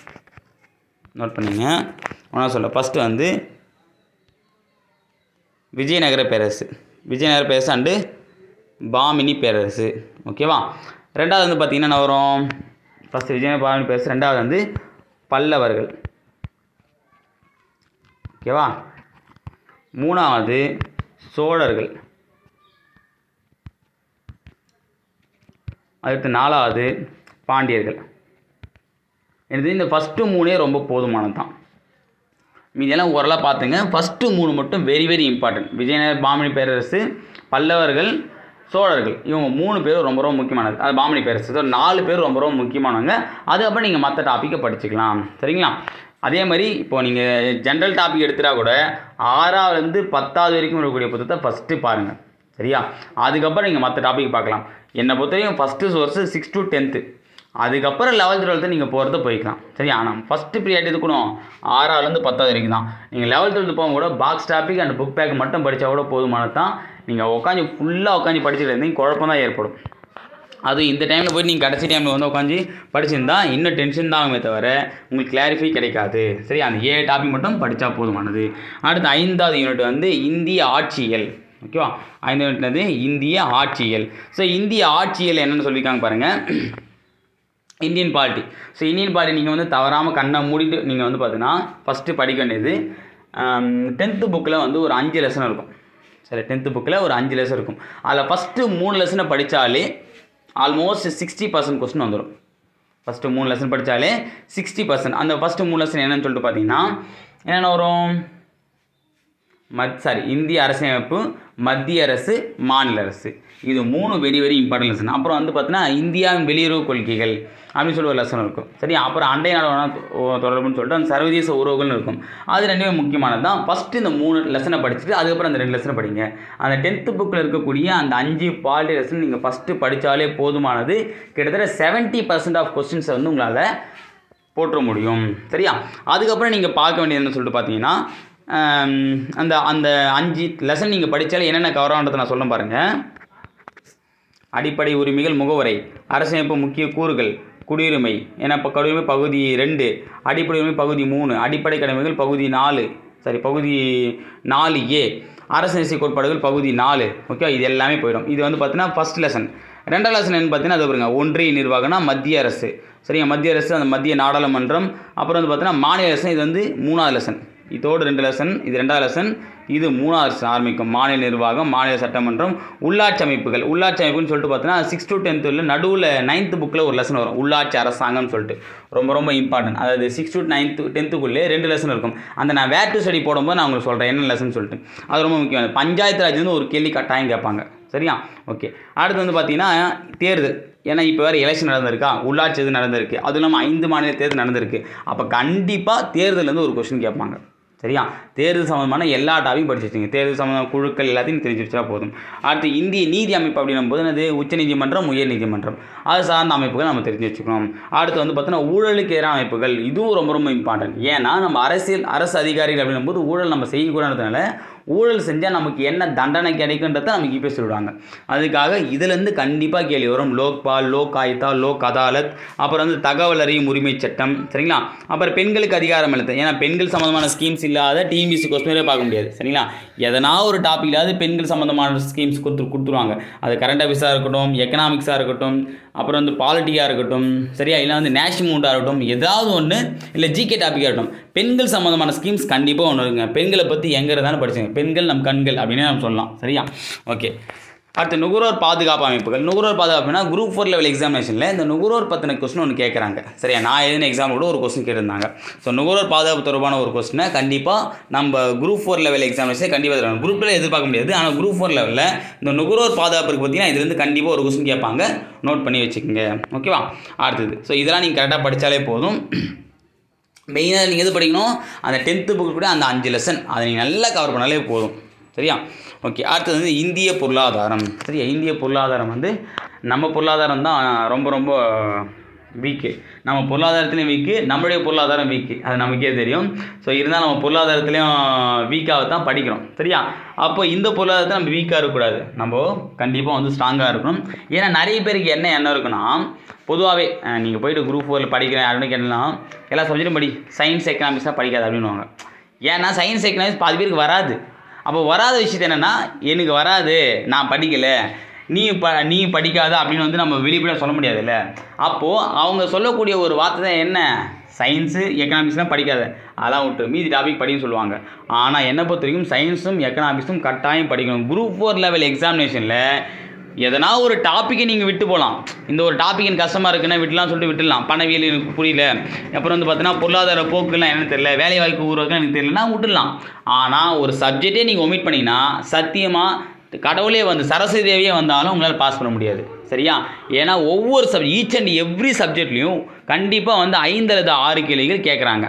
நோட் பண்ணிங்க ஒன்றா சொல்ல ஃபஸ்ட்டு வந்து விஜயநகர பேரரசு விஜயநகர பேரரசு அண்டு பாமினி பேரரசு ஓகேவா ரெண்டாவது வந்து பார்த்திங்கன்னா என்ன வரும் ஃபஸ்ட்டு விஜயநகர பாமினி பேரரசு ரெண்டாவது வந்து பல்லவர்கள் ஓகேவா மூணாவது சோழர்கள் அடுத்து நாலாவது பாண்டியர்கள் எனக்கு இந்த ஃபஸ்ட்டு மூணே ரொம்ப போதுமானது தான் மீதியெல்லாம் ஓரளவு பார்த்துங்க ஃபஸ்ட்டு மூணு மட்டும் very very important Vijayanagara Bahmani பேரரசு பல்லவர்கள் சோழர்கள் இவங்க மூணு பேரும் ரொம்ப ரொம்ப முக்கியமானது அது பாமணி பேரரசு So, நாலு பேர் ரொம்ப ரொம்ப முக்கியமானவங்க அதுக்கப்புறம் நீங்கள் மற்ற டாப்பிக்கை படிச்சுக்கலாம் சரிங்களா அதே மாதிரி இப்போ நீங்கள் ஜென்ரல் டாபிக் எடுத்துட்டா கூட ஆறாவதுலேருந்து பத்தாவது வரைக்கும் இருக்கக்கூடிய புத்தகத்தை ஃபஸ்ட்டு பாருங்கள் சரியா அதுக்கப்புறம் நீங்கள் மற்ற டாபிக் பார்க்கலாம் என்னை பொறுத்தவரைக்கும் first source six to tenth அதுக்கப்புறம் லெவல்த் டுவெல்த்து நீங்கள் போகிறது போய்க்கலாம் சரி ஆனால் ஃபஸ்ட்டு பீரியட் இருக்கணும் ஆறாவதுலேருந்து பத்தாவது வரைக்கும் தான் நீங்கள் லெவல்த் டுவெல்த்து போகும் கூட box topic and book back மட்டும் படித்தா கூட போதுமானது தான் நீங்கள் உட்காந்து ஃபுல்லாக உட்காந்து படிச்சுட்டு இருந்தீங்க குழப்பம் தான் ஏற்படும் அது இந்த டைமில் போய் நீங்கள் கடைசி டைமில் வந்து உட்காந்து படிச்சிருந்தா இன்னும் டென்ஷன் தான் ஆகுமே தவிர உங்களுக்கு கிளாரிஃபை கிடைக்காது சரி அந்த ஏழு டாபிக் மட்டும் படித்தா போதுமானது அடுத்து ஐந்தாவது யூனிட் வந்து இந்திய ஆட்சியல் ஓகேவா ஐந்தாவது யூனிட் வந்து இந்திய ஆட்சியல் ஸோ இந்திய ஆட்சியல் என்னென்னு சொல்லியிருக்காங்க பாருங்கள் Indian polity so Indian polity நீங்கள் வந்து தவறாமல் கண்ணை மூடிட்டு நீங்கள் வந்து பார்த்தீங்கன்னா ஃபஸ்ட்டு படிக்க வேண்டியது டென்த்து புக்கில் வந்து ஒரு அஞ்சு லெசன் இருக்கும் சரி டென்த்து புக்கில் ஒரு அஞ்சு லெசன் இருக்கும் அதில் ஃபஸ்ட்டு மூணு லெசனை படித்தாலே ஆல்மோஸ்ட் சிக்ஸ்டி பர்சன்ட் கொஸ்டின் வந்துடும் ஃபஸ்ட்டு மூணு லெசன் படித்தாலே சிக்ஸ்டி பர்சன்ட் அந்த ஃபஸ்ட்டு மூணு லெசன் என்னன்னு சொல்லிட்டு பார்த்தீங்கன்னா என்னென்ன வரும் மத் சாரி இந்திய அரசியலமைப்பு மத்திய அரசு மாநில அரசு இது மூணு வெரி வெரி இம்பார்ட்டன்ட் லெசன் அப்புறம் வந்து பார்த்தீங்கன்னா இந்தியாவின் வெளியுறவு கொள்கைகள் அப்படின்னு சொல்லி ஒரு லெசன் இருக்கும் சரி அப்புறம் அண்டை நாடு தொடர்புன்னு சொல்லிட்டு அந்த சர்வதேச உறவுகள்னு இருக்கும் அது ரெண்டுமே முக்கியமானது தான் ஃபஸ்ட்டு இந்த மூணு லெசனை படிச்சுட்டு அதுக்கப்புறம் அந்த ரெண்டு லெசனை படிங்க அந்த டென்த்து புக்கில் இருக்கக்கூடிய அந்த அஞ்சு பாலிட்டி லெசன் நீங்கள் ஃபஸ்ட்டு படித்தாலே போதுமானது கிட்டத்தட்ட செவன்ட்டி பர்சன்ட் ஆஃப் கொஸ்டின்ஸை வந்து உங்களால் போட்டுற முடியும் சரியா அதுக்கப்புறம் நீங்கள் பார்க்க வேண்டியது என்ன சொல்லிட்டு பார்த்தீங்கன்னா ஆம், அந்த அந்த அஞ்சு லெசன் நீங்கள் படித்தாலே என்னென்ன கவரான்றதை நான் சொல்ல பாருங்கள் அடிப்படை உரிமைகள் முகவரை அரசமைப்பு முக்கிய கூறுகள் குடியுரிமை என இப்போ குடியுரிமை பகுதி ரெண்டு அடிப்படை உரிமை பகுதி மூணு அடிப்படை கடமைகள் பகுதி நாலு சரி பகுதி நாலு ஏ அரசியல் கோட்பாடுகள் பகுதி நாலு ஓகே இது எல்லாமே போயிடும் இது வந்து பார்த்தீங்கன்னா ஃபஸ்ட் லெசன் ரெண்டாவது லெசன் என்ன பார்த்தீங்கன்னா அது பாருங்க ஒன்றிய நிர்வாகம்னா மத்திய அரசு சரிங்க மத்திய அரசு அந்த மத்திய நாடாளுமன்றம் அப்புறம் வந்து பார்த்தீங்கன்னா மாநில அரசு இது வந்து மூணாவது லெசன் இதோடு ரெண்டு லெசன் இது ரெண்டாவது லெசன் இது மூணாவது lesson ஆரம்பிக்கும் மாநில நிர்வாகம் மாநில சட்டமன்றம் உள்ளாட்சி அமைப்புகள் உள்ளாட்சி அமைப்புன்னு சொல்லிட்டு பார்த்தீங்கன்னா சிக்ஸ் டு டென்த்தில் நடுவில் நைன்த்து புக்கில் ஒரு லெசன் வரும் உள்ளாட்சி அரசாங்கம்னு சொல்லிட்டு ரொம்ப ரொம்ப இம்பார்ட்டன்ட் அதாவது சிக்ஸ் டு நைன்த்து டென்த்துக்குள்ளே ரெண்டு லெசன் இருக்கும் அந்த நான் வேர் டு ஸ்டடி போடும்போது நான் உங்களுக்கு சொல்கிறேன் என்ன லெசன் சொல்லிட்டு அது ரொம்ப முக்கியம் பஞ்சாயத்து ராஜ்லேருந்து ஒரு கேள்வி கட்டாயம் கேட்பாங்க சரியா ஓகே அடுத்து வந்து பார்த்தீங்கன்னா தேர்தல் ஏன்னா இப்போ வேறு எலெக்ஷன் நடந்திருக்கா உள்ளாட்சி இது நடந்திருக்கு அதுவும் இல்லாமல் ஐந்து மாநில தேர்தல் நடந்திருக்கு அப்போ கண்டிப்பாக தேர்தலேருந்து ஒரு கொஸ்டின் கேட்பாங்க சரியா தேர்தல் சம்மந்தமான எல்லா டாபிக்கும் படிச்சு வச்சுங்க தேர்தல் சம்மந்தமான குழுக்கள் எல்லாத்தையும் தெரிஞ்சு வச்சா போதும் அடுத்து இந்திய நீதி அமைப்பு அப்படின்னும் போது என்னது உச்சநீதிமன்றம் உயர் நீதிமன்றம் அது சார்ந்த அமைப்புகள் நம்ம தெரிஞ்சு வச்சுக்கணும் அடுத்து வந்து பார்த்தீங்கன்னா ஊழலுக்கு எதிரான அமைப்புகள் இதுவும் ரொம்ப ரொம்ப இம்பார்ட்டன்ட் ஏன்னா நம்ம அரசியல் அரசு அதிகாரிகள் அப்படின்னும் போது ஊழல் நம்ம செய்யக்கூடாதுனால ஊழல் செஞ்சால் நமக்கு என்ன தண்டனை கிடைக்குன்றத நமக்கு இப்போ சொல்லிடுவாங்க அதுக்காக இதுலேருந்து கண்டிப்பாக கேள்வி வரும் லோக்பால் லோக் ஆயுதா லோக் அதாலத் அப்புறம் வந்து தகவல் அறியும் உரிமை சட்டம் சரிங்களா அப்புறம் பெண்களுக்கு அதிகாரம் அளித்தல் ஏன்னா பெண்கள் சம்மந்தமான ஸ்கீம்ஸ் இல்லாத டிஎம்பிசி கொஸ்டினே பார்க்க முடியாது சரிங்களா எதனா ஒரு டாப்பிக்காவது பெண்கள் சம்மந்தமான ஸ்கீம்ஸ் கொடுத்து கொடுத்துருவாங்க அது கரண்ட் அஃபேர்ஸாக இருக்கட்டும் எக்கனாமிக்ஸாக இருக்கட்டும் அப்புறம் வந்து பாலிட்டிக்காக இருக்கட்டும் சரியா இல்லை வந்து நேஷனல் மூண்டாக இருக்கட்டும் ஏதாவது ஒன்று இல்லை ஜிகே டாப்பிக்காக இருக்கட்டும் பெண்கள் சம்மந்தமான ஸ்கீம்ஸ் கண்டிப்பாக ஒன்று இருக்குங்க பெண்களை பற்றி எங்கே இருந்தாலும் படிச்சுங்க பெண்கள் நம் கண்கள் அப்படின்னு நம்ம சொல்லலாம் சரியா ஓகே அடுத்து நுகர்வோர் பாதுகாப்பு அமைப்புகள் நுகர்வோர் பாதுகாப்புனா குரூப் ஃபோர் லெவல் எக்ஸாமினேஷனில் இந்த நுகர்வோர் பற்றின கொஸ்டின் ஒன்று கேட்குறாங்க சரியா நான் எழுதின எக்ஸாம் கூட ஒரு கொஸ்டின் கேட்டிருந்தாங்க ஸோ நுகர்வோர் பாதுகாப்பு தொடர்பான ஒரு கொஸ்டினை கண்டிப்பாக நம்ம குரூப் ஃபோர் லெவல் எக்ஸாமினேஷன் கண்டிப்பாக தருவாங்க குரூப்பில் எதிர்பார்க்க முடியாது ஆனால் குரூப் ஃபோர் லெவலில் இந்த நுகர்வோர் பாதுகாப்புக்கு பார்த்தீங்கன்னா இதுலேருந்து கண்டிப்பாக ஒரு கொஸ்டின் கேட்பாங்க நோட் பண்ணி வச்சுக்கோங்க ஓகேவா அடுத்தது ஸோ இதெல்லாம் நீங்கள் கரெக்டாக படித்தாலே போதும் மெயினாக நீங்கள் எது படிக்கணும் அந்த டென்த்து புக்கு கூட அந்த அஞ்சு லெசன் அதை நீங்கள் நல்லா கவர் பண்ணாலே போதும் சரியா ஓகே அடுத்தது வந்து இந்திய பொருளாதாரம் சரியா இந்திய பொருளாதாரம் வந்து நம்ம பொருளாதாரம் தான் ரொம்ப ரொம்ப வீக்கு நம்ம பொருளாதாரத்துலேயும் வீக்கு நம்மளுடைய பொருளாதாரம் வீக்கு அது நமக்கே தெரியும் ஸோ இருந்தாலும் நம்ம பொருளாதாரத்துலேயும் வீக்காக தான் படிக்கிறோம் சரியா அப்போ இந்த பொருளாதாரத்தை நம்ம வீக்காக இருக்கக்கூடாது நம்ம கண்டிப்பாக வந்து ஸ்ட்ராங்காக இருக்கணும் ஏன்னா நிறைய பேருக்கு என்ன எண்ணம் இருக்குன்னா பொதுவாகவே நீங்கள் போயிட்டு குரூப் ஃபோரில் படிக்கிறேன் அப்படின்னு கேட்டலாம் எல்லா சப்ஜெக்ட்டும் படி சயின்ஸ் எக்கனாமிக்ஸ் தான் படிக்காது அப்படின்னுவாங்க ஏன்னா சயின்ஸ் எக்கனாமிக்ஸ் பாதி பேருக்கு வராது அப்போ வராத விஷயத்து என்னென்னா எனக்கு வராது நான் படிக்கலை நீ ப நீ படிக்காத அப்படின்னு வந்து நம்ம வெளிப்படையாக சொல்ல முடியாதுல்ல அப்போது அவங்க சொல்லக்கூடிய ஒரு வார்த்தை தான் என்ன சயின்ஸு எக்கனாமிக்ஸ்லாம் படிக்காத அதெல்லாம் விட்டு மீதி டாபிக் படின்னு சொல்லுவாங்க ஆனால் என்னை பொறுத்த வரைக்கும் சயின்ஸும் எக்கனாமிக்ஸும் கட்டாயம் படிக்கணும் குரூப் ஃபோர் லெவல் எக்ஸாமினேஷனில் எதனா ஒரு டாப்பிக்கை நீங்கள் விட்டு போகலாம் இந்த ஒரு டாபிக் எனக்கு கஷ்டமாக இருக்குன்னா விட்டுலாம் சொல்லிட்டு விட்டுடலாம் பணவியல் எனக்கு புரியல அப்புறம் வந்து பார்த்தீங்கன்னா பொருளாதார போக்குலாம் என்னன்னு தெரியல வேலை வாய்ப்பு உருவாக்க எனக்கு தெரியலனா விட்டுடலாம் ஆனால் ஒரு சப்ஜெக்டே நீங்கள் ஒமிட் பண்ணிங்கன்னா சத்தியமாக கடவுளே வந்து சரஸ்வதி தேவியே வந்தாலும் உங்களால் பாஸ் பண்ண முடியாது சரியா ஏன்னா ஒவ்வொரு சப்ஜெக்ட் ஈச் அண்ட் எவ்ரி சப்ஜெக்ட்லேயும் கண்டிப்பாக வந்து ஐந்து அல்லது ஆறு கேள்விகள் கேட்குறாங்க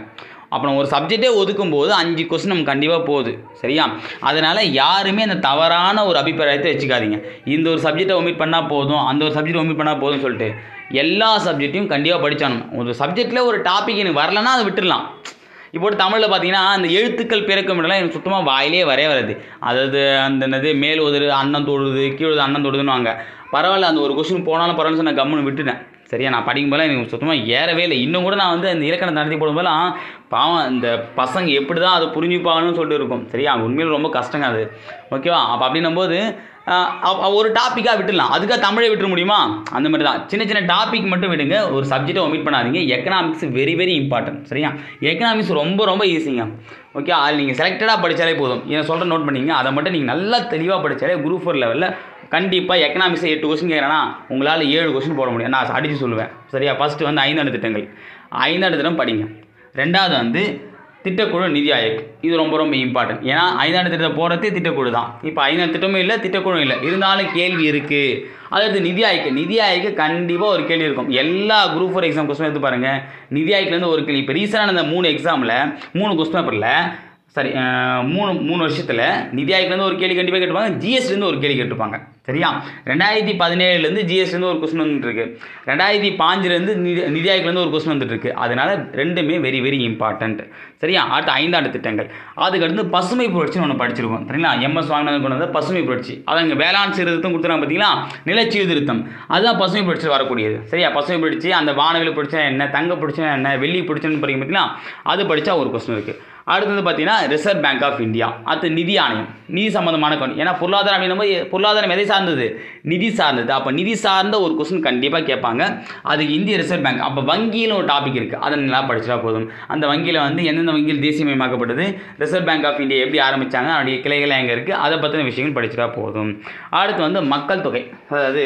அப்புறம் ஒரு சப்ஜெக்டே ஒதுக்கும் போது அஞ்சு கொஸ்டின் நமக்கு கண்டிப்பாக போகுது சரியா அதனால் யாருமே அந்த தவறான ஒரு அபிப்பிராயத்தை வச்சுக்காதீங்க இந்த ஒரு சப்ஜெக்டை ஒமிட் பண்ணால் போதும் அந்த ஒரு சப்ஜெக்ட் ஒமிட் பண்ணால் போதும்னு சொல்லிட்டு எல்லா சப்ஜெக்ட்டையும் கண்டிப்பாக படிச்சானும் ஒரு சப்ஜெக்ட்டில் ஒரு டாபிக் எனக்கு வரலன்னா அதை விட்டுடலாம் இப்போ தமிழில் பார்த்தீங்கன்னா அந்த எழுத்துக்கள் பிறக்கும் இடம்லாம் எனக்கு சுத்தமாக வாயிலே வரவே வராது அதாவது அந்த என்னது மேல் உதறு அன்னம் தொடுது கீழே அன்னம் தொடுதுன்னுவாங்க பரவாயில்ல அந்த ஒரு கொஸ்டின் போனாலும் பரவாயில்ல சொல்லி நான் கம்முன்னு விட்டுட்டேன் சரியா நான் படிக்கும் போதெல்லாம் எனக்கு சுத்தமாக ஏறவே இல்லை இன்னும் கூட நான் வந்து அந்த இலக்கணம் நடத்தி போடும்போதெல்லாம் பாவம் இந்த பசங்க எப்படி தான் அதை புரிஞ்சுப்பாங்கன்னு சொல்லிட்டு இருக்கும் சரியா உண்மையில் ரொம்ப கஷ்டங்க அது ஓகேவா அப்போ அப்படின்னும் போது ஆஹ் அவ்- அவ் ஒரு டாப்பிக்காக விட்டுடலாம் அதுக்காக தமிழை விட்டுற முடியுமா அந்த மாதிரி தான் சின்ன சின்ன டாபிக் மட்டும் விடுங்க ஒரு சப்ஜெக்டை ஒமிட் பண்ணாதீங்க எக்கனாமிக்ஸ் வெரி வெரி இம்பார்ட்டன்ட் சரியா எக்கனாமிக்ஸ் ரொம்ப ரொம்ப ஈஸிங்க ஓகே அது நீங்கள் செலக்டடாக படித்தாலே போதும் என்ன சொல்கிற நோட் பண்ணிங்க அதை மட்டும் நீங்கள் நல்லா தெளிவாக படித்தாலே குரூப் ஃபோர் லெவலில் கண்டிப்பாக எக்கனாமிக்ஸை எட்டு கொஸ்டின் கேட்குறேன்னா உங்களால் ஏழு கொஸ்டின் போட முடியும் நான் அடித்து சொல்லுவேன் சரியா ஃபஸ்ட்டு வந்து ஐந்தாண்டு திட்டங்கள் ஐந்தாண்டு திட்டம் படிங்க ரெண்டாவது வந்து திட்டக்குழு நிதி ஆயோக் இது ரொம்ப ரொம்ப இம்பார்ட்டன்ட் ஏன்னா ஐந்தாண்டு திட்டம் போகிறதே திட்டக்குழு தான் இப்போ ஐந்தாண்டு திட்டமும் இல்லை திட்டக்குழுவும் இல்லை இருந்தாலும் கேள்வி இருக்குது அதாவது நிதி ஆயோக் நிதி ஆயோக்கு கண்டிப்பாக ஒரு கேள்வி இருக்கும் எல்லா குரூப் ஃபோர் எக்ஸாம் கொஸ்டின் எடுத்து பாருங்கள் நிதி ஆயோக்லேருந்து ஒரு கேள்வி இப்போ ரீசெண்டான அந்த மூணு எக்ஸாமில் மூணு கொஸ்டின் பேப்பரில் சரி அஹ், மூணு மூணு வருஷத்தில் நிதி ஆயோக்லேருந்து ஒரு கேள்வி கண்டிப்பாக கேட்டுப்பாங்க ஜிஎஸ்லேருந்து ஒரு கேள்வி கேட்டிருப்பாங்க சரியா ரெண்டாயிரத்தி பதினேழுலேருந்து ஜிஎஸ்லேருந்து ஒரு கொஸ்டின் வந்துட்டு இருக்கு ரெண்டாயிரத்தி பாஞ்சுலேருந்து நிதி நிதி ஆயோக்லேருந்து ஒரு கொஸ்டின் வந்துட்டு இருக்கு அதனால ரெண்டுமே வெரி வெரி இம்பார்ட்டன்ட் சரியா அடுத்த ஐந்தாண்டு திட்டங்கள் அதுக்கடுத்து பசுமை புரட்சின்னு ஒன்று படிச்சிருக்கோம் சரிங்களா எம்எஸ் வாங்கினது கொண்டு வந்த பசுமை புரட்சி அது அங்கே வேளாண் சீர்திருத்தம் கொடுத்துருக்காங்க பார்த்தீங்களா நில சீர்திருத்தம் அதுதான் பசுமை புரட்சி வரக்கூடியது சரியா பசுமை புரட்சி அந்த வானவில் புரட்சி என்ன தங்க புரட்சி என்ன வெள்ளி புரட்சின்னு படிக்கும் பார்த்தீங்களா அது படித்தா ஒரு கொஸ்டின் இருக்குது அடுத்தது பார்த்தீங்கன்னா ரிசர்வ் பேங்க் ஆஃப் இந்தியா அடுத்து நிதி ஆணையம் நிதி சம்மந்தமான கொண்டு ஏன்னா பொருளாதாரம் அப்படின்னும் போது பொருளாதாரம் எதை சார்ந்தது நிதி சார்ந்தது அப்போ நிதி சார்ந்த ஒரு கொஸ்டின் கண்டிப்பாக கேட்பாங்க அதுக்கு இந்திய ரிசர்வ் பேங்க் அப்போ வங்கியில் ஒரு டாபிக் இருக்குது அதை நல்லா படிச்சிட்டா போதும் அந்த வங்கியில் வந்து எந்தெந்த வங்கியில் தேசியமயமாக்கப்பட்டது ரிசர்வ் பேங்க் ஆஃப் இந்தியா எப்படி ஆரம்பித்தாங்க அதனுடைய கிளைகள் எங்கே இருக்குது அதை பற்றின விஷயங்கள் படிச்சிட்டா போதும் அடுத்து வந்து மக்கள் தொகை அதாவது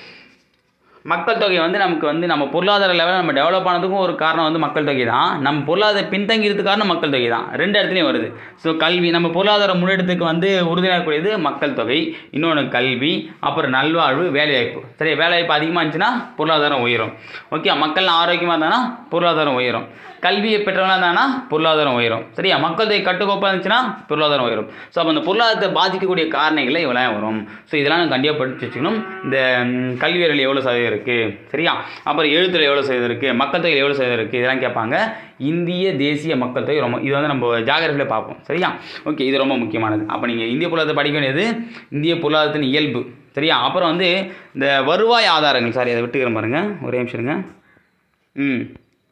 மக்கள் தொகை வந்து நமக்கு வந்து நம்ம பொருளாதார லெவலில் நம்ம டெவலப் ஆனதுக்கும் ஒரு காரணம் வந்து மக்கள் தொகை தான் நம்ம பொருளாதார பின்தங்கிறதுக்கு காரணம் மக்கள் தொகை தான் ரெண்டு இடத்துலையும் வருது ஸோ கல்வி நம்ம பொருளாதார முன்னெடுத்துக்கு வந்து உறுதியாகக்கூடியது மக்கள் தொகை இன்னொன்று கல்வி அப்புறம் நல்வாழ்வு வேலைவாய்ப்பு சரி வேலைவாய்ப்பு அதிகமாக இருந்துச்சுன்னா பொருளாதாரம் உயரும் ஓகே மக்கள் ஆரோக்கியமாக இருந்தாங்கன்னா பொருளாதாரம் உயரும் கல்வியை பெற்றவங்களாக இருந்தாங்கன்னா பொருளாதாரம் உயரும் சரியா மக்கள் தொகை கட்டுக்கோப்பாக இருந்துச்சுன்னா பொருளாதாரம் உயரும் ஸோ அப்போ அந்த பொருளாதாரத்தை பாதிக்கக்கூடிய காரணங்களை இவ்வளோ வரும் ஸோ இதெல்லாம் நம்ம கண்டிப்பாக படித்து வச்சுக்கணும் இந்த ம், கல்வியறிவில் எவ்வளோ சதவீதம் இருக்குது சரியா அப்புறம் எழுத்துல எவ்வளோ சதவீதம் இருக்குது மக்கள் தொகை எவ்வளோ சதவீதம் இருக்குது இதெல்லாம் கேட்பாங்க இந்திய தேசிய மக்கள் தொகை ரொம்ப இது வந்து நம்ம ஜாகிரபியில் பார்ப்போம் சரியா ஓகே இது ரொம்ப முக்கியமானது அப்போ நீங்கள் இந்திய பொருளாதாரத்தை படிக்க வேண்டியது இந்திய பொருளாதாரத்தின் இயல்பு சரியா அப்புறம் வந்து இந்த வருவாய் ஆதாரங்கள் சாரி அதை விட்டுக்கிறேன் பாருங்க ஒரே நிமிஷம் இருங்க ம்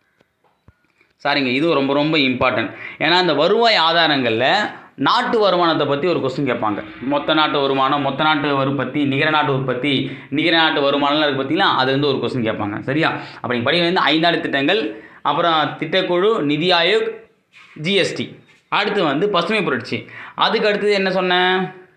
சாரிங்க இதுவும் ரொம்ப ரொம்ப இம்பார்ட்டன்ட் ஏன்னா இந்த வருவாய் ஆதாரங்களில் நாட்டு வருமானத்தை பற்றி ஒரு கொஸ்டின் கேட்பாங்க மொத்த நாட்டு வருமானம் மொத்த நாட்டு உற்பத்தி நிகர நாட்டு உற்பத்தி நிகர நாட்டு வருமானம்லாம் இருக்குது பார்த்தீங்களா அது வந்து ஒரு கொஸ்டின் கேட்பாங்க சரியா அப்போ நீங்கள் படிக்க வந்து ஐந்தாண்டு திட்டங்கள் அப்புறம் திட்டக்குழு நிதி ஆயோக் ஜிஎஸ்டி அடுத்து வந்து பசுமை புரட்சி அதுக்கு அடுத்தது என்ன சொன்னேன்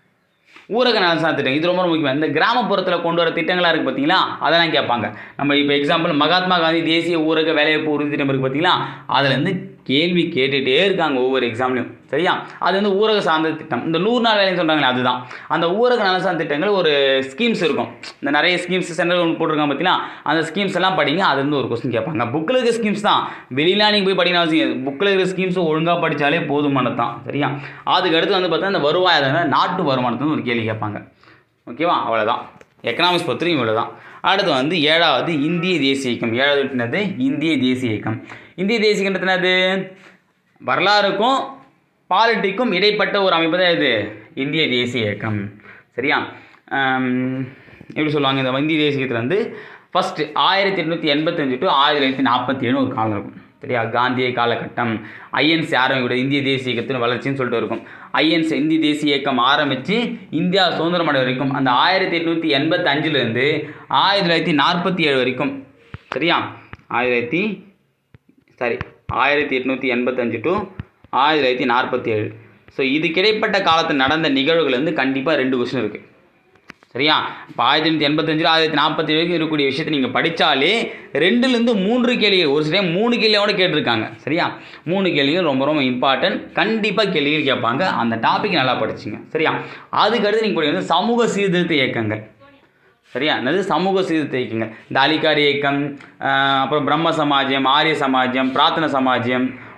ஊரக நலசார் திட்டம் இது ரொம்ப ரொம்ப முக்கியம் இந்த கிராமப்புறத்தில் கொண்டு வர திட்டங்களாக இருக்குது பார்த்தீங்களா அதெல்லாம் கேட்பாங்க நம்ம இப்போ எக்ஸாம்பிள் மகாத்மா காந்தி தேசிய ஊரக வேலைவாய்ப்பு உறுதி திட்டம் இருக்குது பார்த்தீங்களா அதுலேருந்து கேள்வி கேட்டுகிட்டே இருக்காங்க ஒவ்வொரு எக்ஸாம்லையும் சரியா அது வந்து ஊரக சார்ந்த திட்டம் இந்த நூறு நாள் வேலைன்னு சொல்கிறாங்களே அதுதான் அந்த ஊரக நலசார்ந்த திட்டங்கள் ஒரு ஸ்கீம்ஸ் இருக்கும் இந்த நிறைய ஸ்கீம்ஸ் சென்ட்ரல் கவர்மெண்ட் போட்டிருக்காங்க பார்த்தீங்களா அந்த ஸ்கீம்ஸ் எல்லாம் படிங்க அது வந்து ஒரு கொஸ்டின் கேட்பாங்க புக்கில் இருக்க ஸ்கீம்ஸ் தான் வெளியிலாம் நீங்கள் போய் படிக்கணும் அவசியம் இல்லை. புக்கில் இருக்கிற ஸ்கீம்ஸ் ஒழுங்காக படித்தாலே போதுமானது தான் சரியா அதுக்கு அடுத்து வந்து பார்த்தா இந்த வருவாய் ஆதாரம் நாட்டு வருமானத்துன்னு ஒரு கேள்வி கேட்பாங்க ஓகேவா அவ்வளோதான் எக்கனாமிக்ஸ் பத்திரியும் இவ்வளோ தான் அடுத்து வந்து ஏழாவது இந்திய தேசிய இயக்கம் ஏழாவது என்னது இந்திய தேசிய இயக்கம் இந்திய தேசிய இயக்கம்ன்றது என்னது வரலாறுக்கும் பாலிட்டிக்கும் இடைப்பட்ட ஒரு அமைப்பு தான் இது இந்திய தேசிய இயக்கம் சரியா ஆம், எப்படி சொல்லுவாங்க இந்த இந்திய தேசிய இயக்கத்தில் வந்து ஃபஸ்ட்டு ஆயிரத்தி எட்நூற்றி எண்பத்தஞ்சு டு ஆயிரத்தி தொள்ளாயிரத்தி நாற்பத்தி ஏழு ஒரு காலம் இருக்கும் சரியா காந்திய காலகட்டம் ஐஎன்சி ஆரம்பிக்கூட இந்திய தேசிய இயக்கத்தின் வளர்ச்சின்னு சொல்லிட்டு இருக்கும் ஐஎன்சி இந்திய தேசிய இயக்கம் ஆரம்பித்து இந்தியா சுதந்திரம் அடை வரைக்கும் அந்த ஆயிரத்தி எட்நூற்றி எண்பத்தஞ்சிலேருந்து ஆயிரத்தி தொள்ளாயிரத்தி நாற்பத்தி ஏழு வரைக்கும் சரியா ஆயிரத்தி சாரி ஆயிரத்தி எட்நூற்றி எண்பத்தஞ்சு டு ஆயிரத்தி தொள்ளாயிரத்தி நாற்பத்தி ஏழு ஸோ இதுக்கு இடைப்பட்ட காலத்தில் நடந்த நிகழ்வுகள் வந்து கண்டிப்பாக ரெண்டு கொஸ்டின் இருக்குது சரியா இப்போ ஆயிரத்தி எண்ணூற்றி எண்பத்தஞ்சில் ஆயிரத்தி நாற்பத்தி வரைக்கும் இருக்கக்கூடிய விஷயத்தை நீங்கள் படித்தாலே ரெண்டுலேருந்து மூன்று கேள்விகள் ஒரு சில டைம் மூணு கேள்வியோட கேட்டிருக்காங்க சரியா மூணு கேள்விகள் ரொம்ப ரொம்ப இம்பார்ட்டன்ட் கண்டிப்பாக கேள்விகள் கேட்பாங்க அந்த டாபிக் நல்லா படிச்சுங்க சரியா அதுக்கடுத்து நீங்கள் படிக்கிறது சமூக சீர்திருத்த இயக்கங்கள் சரியா என்னது சமூக சீர்திருத்த இயக்கங்கள் இந்த அலிகார் இயக்கம் ஆஹ் அப்புறம் பிரம்ம சமாஜம் ஆரிய சமாஜம் பிரார்த்தன சமாஜம்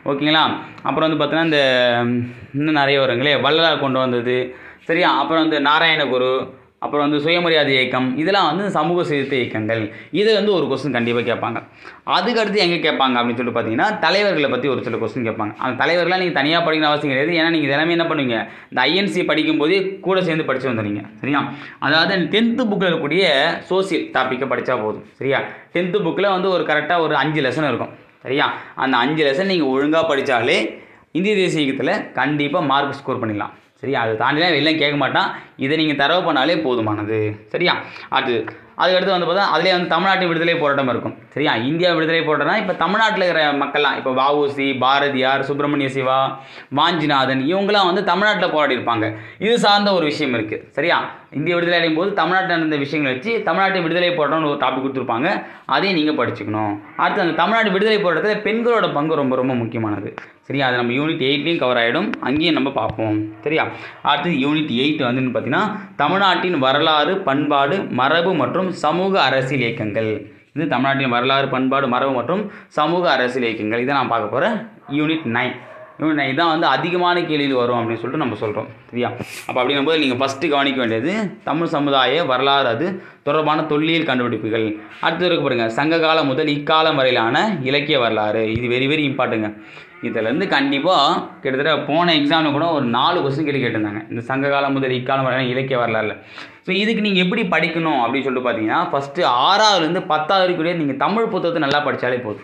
ஓகேங்களா அப்புறம் வந்து பார்த்தீங்கன்னா இந்த ம், இன்னும் நிறைய வருங்களே வள்ளலார் கொண்டு வந்தது சரியா அப்புறம் வந்து நாராயணகுரு அப்புறம் வந்து சுயமரியாதை இயக்கம் இதெல்லாம் வந்து சமூக சீர்திருத்த இயக்கங்கள் இது வந்து ஒரு கொஸ்டின் கண்டிப்பாக கேட்பாங்க அதுக்கு அடுத்து எங்கே கேட்பாங்க அப்படின்னு சொல்லிட்டு பார்த்தீங்கன்னா தலைவர்களை பற்றி ஒரு சில கொஸ்டின் கேட்பாங்க அந்த தலைவர்கள்லாம் நீங்கள் தனியாக படிக்கணும் அவசியம் கிடையாது ஏன்னா நீங்கள் எல்லாமே என்ன பண்ணுவீங்க இந்த ஐஎன்சி படிக்கும்போதே கூட சேர்ந்து படித்து வந்துடுறீங்க சரியா அதாவது டென்த்து புக்கில் இருக்கக்கூடிய சோசியல் டாப்பிக்கை படித்தா போதும் சரியா டென்த்து புக்கில் வந்து ஒரு கரெக்டாக ஒரு அஞ்சு லெசன் இருக்கும் சரியா அந்த அஞ்சு லெசன் நீங்கள் ஒழுங்காக படித்தாலே இந்திய தேசிய இயக்கத்தில் கண்டிப்பாக மார்க் ஸ்கோர் பண்ணிடலாம் சரியா அது தாண்டிலாம் வெளில கேட்க மாட்டான் இதை நீங்கள் தரவு பண்ணாலே போதுமானது சரியா அது அதுக்கடுத்து வந்து பார்த்தா அதிலே வந்து தமிழ்நாட்டு விடுதலை போராட்டம் இருக்கும் சரியா இந்தியா விடுதலை போராட்டம்னா இப்போ தமிழ்நாட்டில் இருக்கிற மக்கள்லாம் இப்போ வஉசி பாரதியார் சுப்பிரமணிய சிவா வாஞ்சிநாதன் இவங்களாம் வந்து தமிழ்நாட்டில் போராடி இருப்பாங்க இது சார்ந்த ஒரு விஷயம் இருக்குது சரியா இந்திய விடுதலை அடையும் போது தமிழ்நாட்டில் நடந்த விஷயங்களை வச்சு தமிழ்நாட்டு விடுதலை போராட்டம்னு ஒரு டாபிக் கொடுத்துருப்பாங்க அதையும் நீங்கள் படிச்சுக்கணும் அடுத்து அந்த தமிழ்நாடு விடுதலை போராட்டத்தில் பெண்களோட பங்கு ரொம்ப ரொம்ப முக்கியமானது சரியா அது நம்ம யூனிட் எயிட்லேயும் கவர் ஆகிடும் அங்கேயும் நம்ம பார்ப்போம் சரியா அடுத்து யூனிட் எயிட் வந்துன்னு பார்த்தீங்கன்னா தமிழ்நாட்டின் வரலாறு பண்பாடு மரபு மற்றும் சமூக அரசியல் இயக்கங்கள் இது தமிழ்நாட்டின் வரலாறு பண்பாடு மரபு மற்றும் சமூக அரசியல் இயக்கங்கள் இதை நான் பார்க்க போகிறேன் யூனிட் நைன் யூனிட் நைன் இதான் வந்து அதிகமான கேள்வியில் வரும் அப்படின்னு சொல்லிட்டு நம்ம சொல்கிறோம் சரியா அப்போ அப்படிங்கும்போது நீங்கள் ஃபஸ்ட்டு கவனிக்க வேண்டியது தமிழ் சமுதாய வரலாறு அது தொடர்பான தொல்லியல் கண்டுபிடிப்புகள் அடுத்து இருக்க பாருங்க சங்ககாலம் முதல் இக்காலம் வரையிலான இலக்கிய வரலாறு இது வெரி வெரி இம்பார்ட்டுங்க இதிலேருந்து கண்டிப்பாக கிட்டத்தட்ட போன எக்ஸாமில் கூட ஒரு நாலு கொஸ்டின் கேட்டு கேட்டிருந்தாங்க இந்த சங்ககாலம் முதல் இக்காலம் வரையிலான இலக்கிய வரலாறுல ஸோ இதுக்கு நீங்கள் எப்படி படிக்கணும் அப்படின்னு சொல்லிட்டு பார்த்தீங்கன்னா ஃபஸ்ட்டு ஆறாவதுலேருந்து பத்தாவது வரைக்கும் நீங்கள் தமிழ் புத்தகத்தை நல்லா படித்தாலே போதும்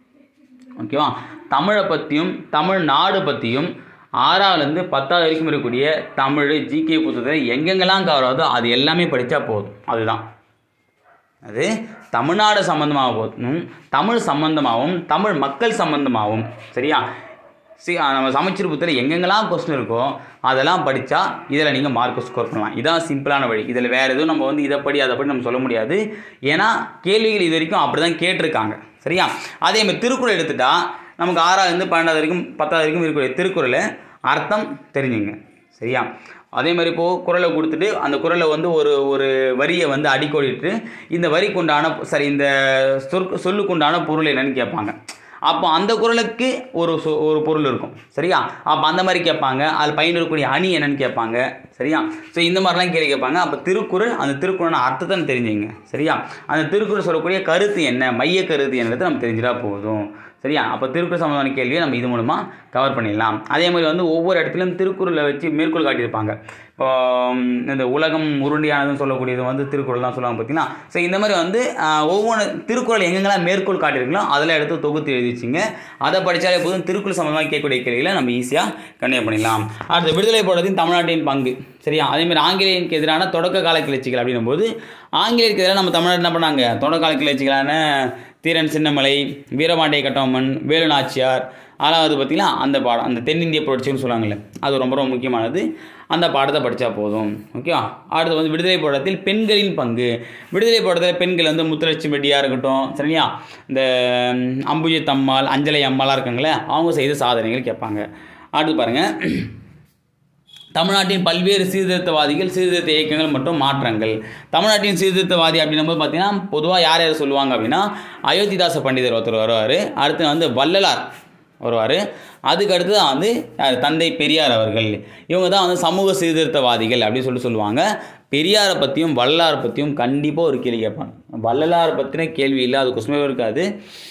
ஓகேவா தமிழை பற்றியும் தமிழ் நாடு பற்றியும் ஆறாவதுலேருந்து பத்தாவது வரைக்கும் இருக்கக்கூடிய தமிழ் ஜிகே புத்தகத்தை எங்கெங்கெல்லாம் கவர் ஆகுதோ அது எல்லாமே படித்தா போதும் அதுதான் அது தமிழ்நாடு சம்மந்தமாகவும் தமிழ் சம்மந்தமாகவும் தமிழ் மக்கள் சம்மந்தமாகவும் சரியா சி நம்ம சமைச்சர் புத்தகத்தில் எங்கெங்கெல்லாம் கொஸ்டின் இருக்கோ அதெல்லாம் படித்தா இதில் நீங்கள் மார்க் ஸ்கோர் பண்ணலாம் இதான் சிம்பிளான வழி இதில் வேறு எதுவும் நம்ம வந்து இதை படி அதை படி நம்ம சொல்ல முடியாது ஏன்னா கேள்விகள் இது வரைக்கும் அப்படி தான் கேட்டிருக்காங்க சரியா அதே மாதிரி திருக்குறள் எடுத்துட்டா நமக்கு ஆறாவதுலேருந்து பன்னெண்டாவது வரைக்கும் பத்தாவது வரைக்கும் இருக்கக்கூடிய திருக்குறளை அர்த்தம் தெரிஞ்சுங்க சரியா அதே மாதிரி இப்போது குறளை கொடுத்துட்டு அந்த குறளை வந்து ஒரு ஒரு வரியை வந்து அடிக்கோடிட்டு இந்த வரிக்குண்டான சரி இந்த சொற்கு சொல்லுக்குண்டான பொருள் என்னன்னு கேட்பாங்க அப்போ அந்த குறளுக்கு ஒரு சொ ஒரு பொருள் இருக்கும் சரியா அப்போ அந்த மாதிரி கேட்பாங்க அதில் பயன் இருக்கக்கூடிய அணி என்னன்னு கேட்பாங்க சரியா ஸோ இந்த மாதிரிலாம் கேள்வி கேட்பாங்க அப்போ திருக்குறள் அந்த திருக்குறளான அர்த்தத்தை தெரிஞ்சுங்க சரியா அந்த திருக்குறள் சொல்லக்கூடிய கருத்து என்ன மைய கருத்து என்னது நம்ம தெரிஞ்சிட்டா போதும் சரியா அப்போ திருக்குறள் சம்மந்தமான கேள்வியை நம்ம இது மூலமாக கவர் பண்ணிடலாம் அதே மாதிரி வந்து ஒவ்வொரு இடத்துலையும் திருக்குறளை வச்சு மேற்கோள் காட்டியிருப்பாங்க இப்போ ம், இந்த உலகம் உருண்டையானதுன்னு சொல்லக்கூடியது வந்து திருக்குறள் தான் சொல்லுவாங்க பார்த்தீங்கன்னா ஸோ இந்த மாதிரி வந்து ஆஹ், ஒவ்வொன்று திருக்குறள் எங்கெங்கெல்லாம் மேற்கோள் காட்டியிருக்கீங்களோ அதில் எடுத்து தொகுத்து எழுதி வச்சுங்க அதை படித்தாலே போதும் திருக்குறள் சம்மந்தமாக கேட்கக்கூடிய கேள்விகளை நம்ம ஈஸியாக கன்வே பண்ணிடலாம் அடுத்து விடுதலை போராட்டத்தின் தமிழ்நாட்டின் பங்கு சரியா அதே மாதிரி ஆங்கிலேயருக்கு எதிரான தொடக்க கால கிளர்ச்சிகள் அப்படின்னும் போது ஆங்கிலேயருக்கு எதிராக நம்ம தமிழ்நாடு என்ன பண்ணாங்க தொடக்க கால கிளர்ச்சிகளான தீரன் சின்னமலை வீரபாண்டிய கட்டபொம்மன் வேலு நாச்சியார் ஆறாவது பார்த்தீங்கன்னா அந்த பாடம் அந்த தென்னிந்திய புரட்சின்னு சொல்லுவாங்கல்ல அது ரொம்ப ரொம்ப முக்கியமானது அந்த பாடத்தை படித்தா போதும் ஓகேவா அடுத்து வந்து விடுதலை போராட்டத்தில் பெண்களின் பங்கு விடுதலை போராட்டத்தில் பெண்கள் வந்து முத்துலட்சுமி ரெட்டியாக இருக்கட்டும் சரியா இந்த ம், அம்புஜி தம்மாள் அஞ்சலை அம்மாலாம் இருக்காங்களே அவங்க செய்த சாதனைகள் கேட்பாங்க அடுத்து பாருங்கள் தமிழ்நாட்டின் பல்வேறு சீர்திருத்தவாதிகள் சீர்திருத்த இயக்கங்கள் மற்றும் மாற்றங்கள் தமிழ்நாட்டின் சீர்திருத்தவாதி அப்படின்னும் போது பார்த்தீங்கன்னா பொதுவாக யார் யார் சொல்லுவாங்க அப்படின்னா அயோத்திதாச பண்டிதர் ஒருத்தர் வருவார் அடுத்து வந்து வள்ளலார் வருவார் அதுக்கு அடுத்து தான் வந்து யார் தந்தை பெரியார் அவர்கள் இவங்க தான் வந்து சமூக சீர்திருத்தவாதிகள் அப்படின்னு சொல்லிட்டு சொல்லுவாங்க பெரியாரை பற்றியும் வள்ளலாரை பற்றியும் கண்டிப்பாக ஒரு கேள்வி கேட்பாங்க வள்ளலாரை பற்றின கேள்வி இல்லை அது கொஸ்மே இருக்காது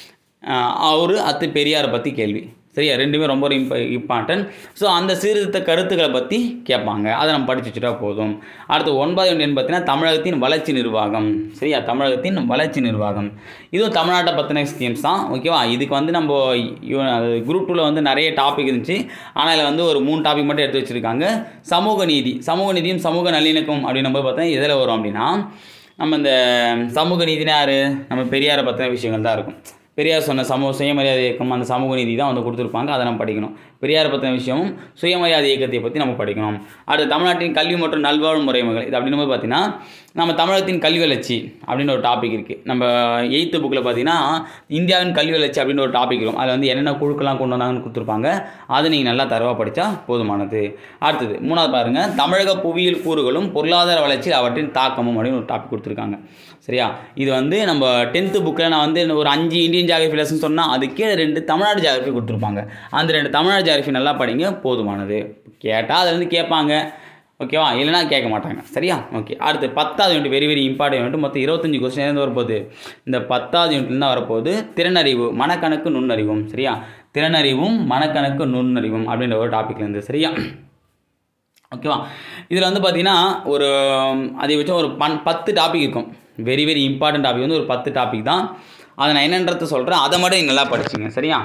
அவர் அத்து பெரியாரை பற்றி கேள்வி சரியா ரெண்டுமே ரொம்ப ஒரு இம்ப இம்பார்ட்டன்ட் ஸோ அந்த சீர்திருத்த கருத்துக்களை பற்றி கேட்பாங்க அதை நம்ம படிச்சு வச்சுட்டா போதும் அடுத்து ஒன்பது என்னன்னு பார்த்தீங்கன்னா தமிழகத்தின் வளர்ச்சி நிர்வாகம் சரியா தமிழகத்தின் வளர்ச்சி நிர்வாகம் இதுவும் தமிழ்நாட்டை பற்றின ஸ்கீம்ஸ் தான் ஓகேவா இதுக்கு வந்து நம்ம குரூப் டூவில் வந்து நிறைய டாபிக் இருந்துச்சு ஆனால் இதில் வந்து ஒரு மூணு டாபிக் மட்டும் எடுத்து வச்சுருக்காங்க சமூக நீதி சமூக நீதியும் சமூக நல்லிணக்கம் அப்படின்னு நம்ம பார்த்தா எதில் வரும் அப்படின்னா நம்ம இந்த சமூக நீதினா யார் நம்ம பெரியாரை பற்றின விஷயங்கள் தான் இருக்கும் பெரியார் சொன்ன சமூக சுயமரியாதை இயக்கம் அந்த சமூக நீதி தான் வந்து கொடுத்துருப்பாங்க அதை நம்ம படிக்கணும் பெரியார் பற்றின விஷயமும் சுயமரியாதை இயக்கத்தை பற்றி நம்ம படிக்கணும் அடுத்து தமிழ்நாட்டின் கல்வி மற்றும் நல்வாழ்வு முறைமைகள் இது அப்படின்னும் போது பார்த்தீங்கன்னா நம்ம தமிழகத்தின் கல்வி வளர்ச்சி அப்படின்னு ஒரு டாபிக் இருக்குது நம்ம எயித்து புக்கில் பார்த்தீங்கன்னா இந்தியாவின் கல்வி வளர்ச்சி அப்படின்னு ஒரு டாபிக் இருக்கும் அதில் வந்து என்னென்ன குழுக்கெல்லாம் கொண்டு வந்தாங்கன்னு கொடுத்துருப்பாங்க அதை நீங்கள் நல்லா தரவாக படித்தா போதுமானது அடுத்தது மூணாவது பாருங்கள் தமிழக புவியியல் கூறுகளும் பொருளாதார வளர்ச்சியில் அவற்றின் தாக்கமும் அப்படின்னு ஒரு டாபிக் கொடுத்துருக்காங்க சரியா இது வந்து நம்ம டென்த்து புக்கில் நான் வந்து ஒரு அஞ்சு இந்தியன் ஜாகிரபி லெசன் சொன்னால் அது கீழே ரெண்டு தமிழ்நாடு ஜாகிரபி கொடுத்துருப்பாங்க அந்த ரெண்டு தமிழ்நாடு ஜாகிரபி நல்லா படிங்க போதுமானது கேட்டால் அதை வந்து கேட்பாங்க ஓகேவா இல்லைனா கேட்க மாட்டாங்க சரியா ஓகே அடுத்து பத்தாவது unit very very important unit மொத்தம் இருபத்தஞ்சு கொஸ்டின் இருந்து வரப்போகுது இந்த பத்தாவது யூனிட்ல தான் வரப்போகுது திறனறிவு மனக்கணக்கு நுண்ணறிவும் சரியா திறனறிவும் மனக்கணக்கு நுண்ணறிவும் அப்படின்ற ஒரு டாப்பிக்லேருந்து சரியா ஓகேவா இதில் வந்து பார்த்தீங்கன்னா ஒரு அதிகபட்சம் ஒரு பன் பத்து டாபிக் இருக்கும் வெரி வெரி இம்பார்ட்டன்ட் டாபிக் வந்து ஒரு பத்து டாபிக் தான் அதை நான் என்னன்றதை சொல்கிறேன் அதை மட்டும் நீங்கள் நல்லா படிச்சுங்க சரியா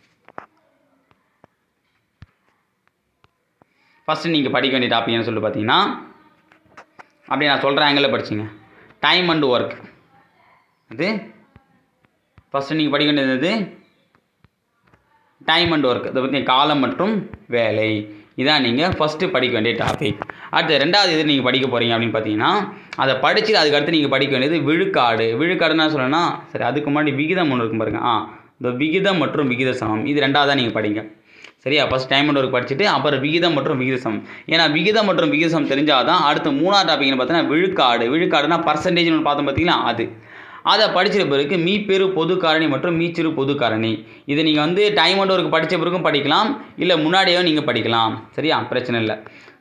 ஃபஸ்ட்டு நீங்கள் படிக்க வேண்டிய டாபிக் என்ன சொல்லி பார்த்தீங்கன்னா அப்படி நான் சொல்கிற ஆங்கிளில் படிச்சிங்க டைம் அண்ட் ஒர்க் அது ஃபஸ்ட்டு நீங்கள் படிக்க வேண்டியது எது டைம் அண்ட் ஒர்க் இதை பற்றி காலம் மற்றும் வேலை இதான் நீங்கள் ஃபஸ்ட்டு படிக்க வேண்டிய டாபிக் அடுத்து ரெண்டாவது இது நீங்கள் படிக்க போகிறீங்க அப்படின்னு பார்த்தீங்கன்னா அதை படிச்சுட்டு அதுக்கடுத்து நீங்கள் படிக்க வேண்டியது விழுக்காடு விழுக்காடுன்னா சொல்லணும்னா சரி அதுக்கு முன்னாடி விகிதம் ஒன்று இருக்கும் பாருங்க ஆ இந்த விகிதம் மற்றும் விகித சமம் இது ரெண்டாவதாக நீங்கள் படிங்க சரியா ஃபஸ்ட் டைம் அண்ட் ஒர்க் படிச்சுட்டு அப்புறம் விகிதம் மற்றும் விகித சமம் ஏன்னா விகிதம் மற்றும் விகித சமம் தெரிஞ்சால் தான் அடுத்து மூணாவது டாபிக்னு பார்த்தீங்கன்னா விழுக்காடு விழுக்காடுனா பர்சன்டேஜ்னு ஒன்று பார்த்தோம் பார்த்தீங்களா அது அதை படிச்சிட்ட பிறகு மீப்பெரு பொது காரணி மற்றும் மீச்சிறு பொது காரணி இதை நீங்கள் வந்து டைம் அண்ட் ஒர்க் படித்த பிறகும் படிக்கலாம் இல்லை முன்னாடியே நீங்கள் படிக்கலாம் சரியா பிரச்சனை இல்லை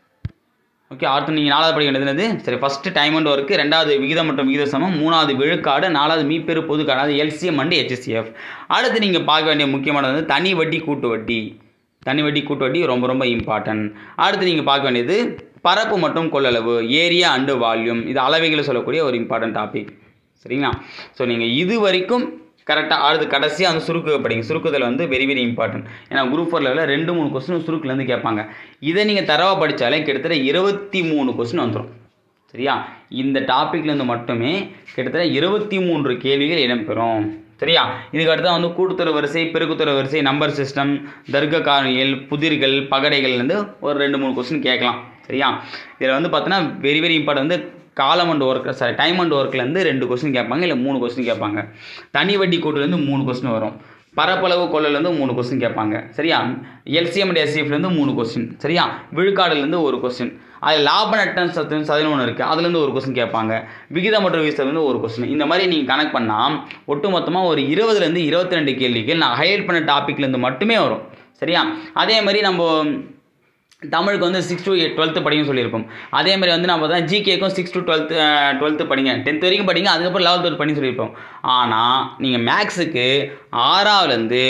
ஓகே அடுத்து நீங்கள் நாலாவது படிக்க வேண்டியது என்னது சரி ஃபஸ்ட்டு டைம் அண்ட் ஒர்க்கு ரெண்டாவது விகிதம் மற்றும் விகித சமம் மூணாவது விழுக்காடு நாலாவது மீப்பெரு பொது காரணி அது எல்சிஎம் அண்ட் ஹெச்எஸ்சிஎஃப் அடுத்து நீங்கள் பார்க்க வேண்டிய முக்கியமானது வந்து தனி வட்டி கூட்டு வட்டி தனி வட்டி கூட்டு வட்டி ரொம்ப ரொம்ப இம்பார்ட்டன்ட் அடுத்து நீங்கள் பார்க்க வேண்டியது பரப்பு மற்றும் கொள்ளளவு ஏரியா அண்டு வால்யூம் இது அளவைகளை சொல்லக்கூடிய ஒரு இம்பார்ட்டன்ட் டாபிக் சரிங்களா ஸோ நீங்கள் இது வரைக்கும் கரெக்டாக அடுத்து கடைசியாக வந்து சுருக்கு படிங்க சுருக்குதல் வந்து வெரி வெரி இம்பார்ட்டன்ட் ஏன்னா குரூப் ஃபோர் லெவலில் ரெண்டு மூணு கொஸ்டின் சுருக்குலேருந்து கேட்பாங்க இதை நீங்கள் தரவாக படித்தாலே கிட்டத்தட்ட இருபத்தி மூணு கொஸ்டின் வந்துடும் சரியா இந்த டாப்பிக்லேருந்து மட்டுமே கிட்டத்தட்ட இருபத்தி மூன்று கேள்விகள் இடம்பெறும் சரியா இதுக்கு அடுத்தா வந்து கூட்டுத்தொரு வரிசை பெருக்குத்தொரு வரிசை நம்பர் சிஸ்டம் தர்க்க காரணிகள் புதிர்கள் பகடைகள்லேருந்து ஒரு ரெண்டு மூணு கொஸ்டின் கேட்கலாம் சரியா இதில் வந்து பார்த்தோன்னா வெரி வெரி இம்பார்ட்டன் வந்து காலம் and work sorry time and ஒர்க்லேருந்து ரெண்டு கொஸ்டின் கேட்பாங்க இல்லை மூணு கொஸ்டின் கேட்பாங்க தனி வட்டி கூட்டுலேருந்து மூணு கொஸ்டின் வரும் பரப்பளவு கொள்ளலேருந்து மூணு கொஸ்டின் கேட்பாங்க சரியா எல்சிஎம் அண்ட் எஸ்சிஎஃப்லேருந்து மூணு கொஸ்டின் சரியா விழுக்காடுலேருந்து ஒரு கொஸ்டின் அது லாப நட்டம் சத்து சதவீதம் இருக்குது அதுலேருந்து ஒரு கொஸ்டின் கேட்பாங்க விகிதம் மற்றும் விகிதத்துலேருந்து ஒரு கொஸ்டின் இந்த மாதிரி நீங்கள் கணக்கு பண்ணால் ஒட்டு மொத்தமாக ஒரு இருபதுலேருந்து இருபத்தி ரெண்டு கேள்விகள் நான் ஹைலைட் பண்ண டாப்பிக்லேருந்து மட்டுமே வரும் சரியா அதே மாதிரி நம்ம தமிழுக்கு வந்து சிக்ஸ் டு டுவெல்த்து படிங்க சொல்லியிருப்போம் அதே மாதிரி வந்து நம்ம தான் ஜிகேக்கும் சிக்ஸ் டு டுவெல்த்து டுவெல்த்து படிங்க டென்த் வரைக்கும் படிங்க அதுக்கப்புறம் லெவல்த் டுவெல்த் பண்ணி சொல்லியிருப்போம் ஆனால் நீங்கள் மேக்ஸுக்கு ஆறாவதுலேருந்து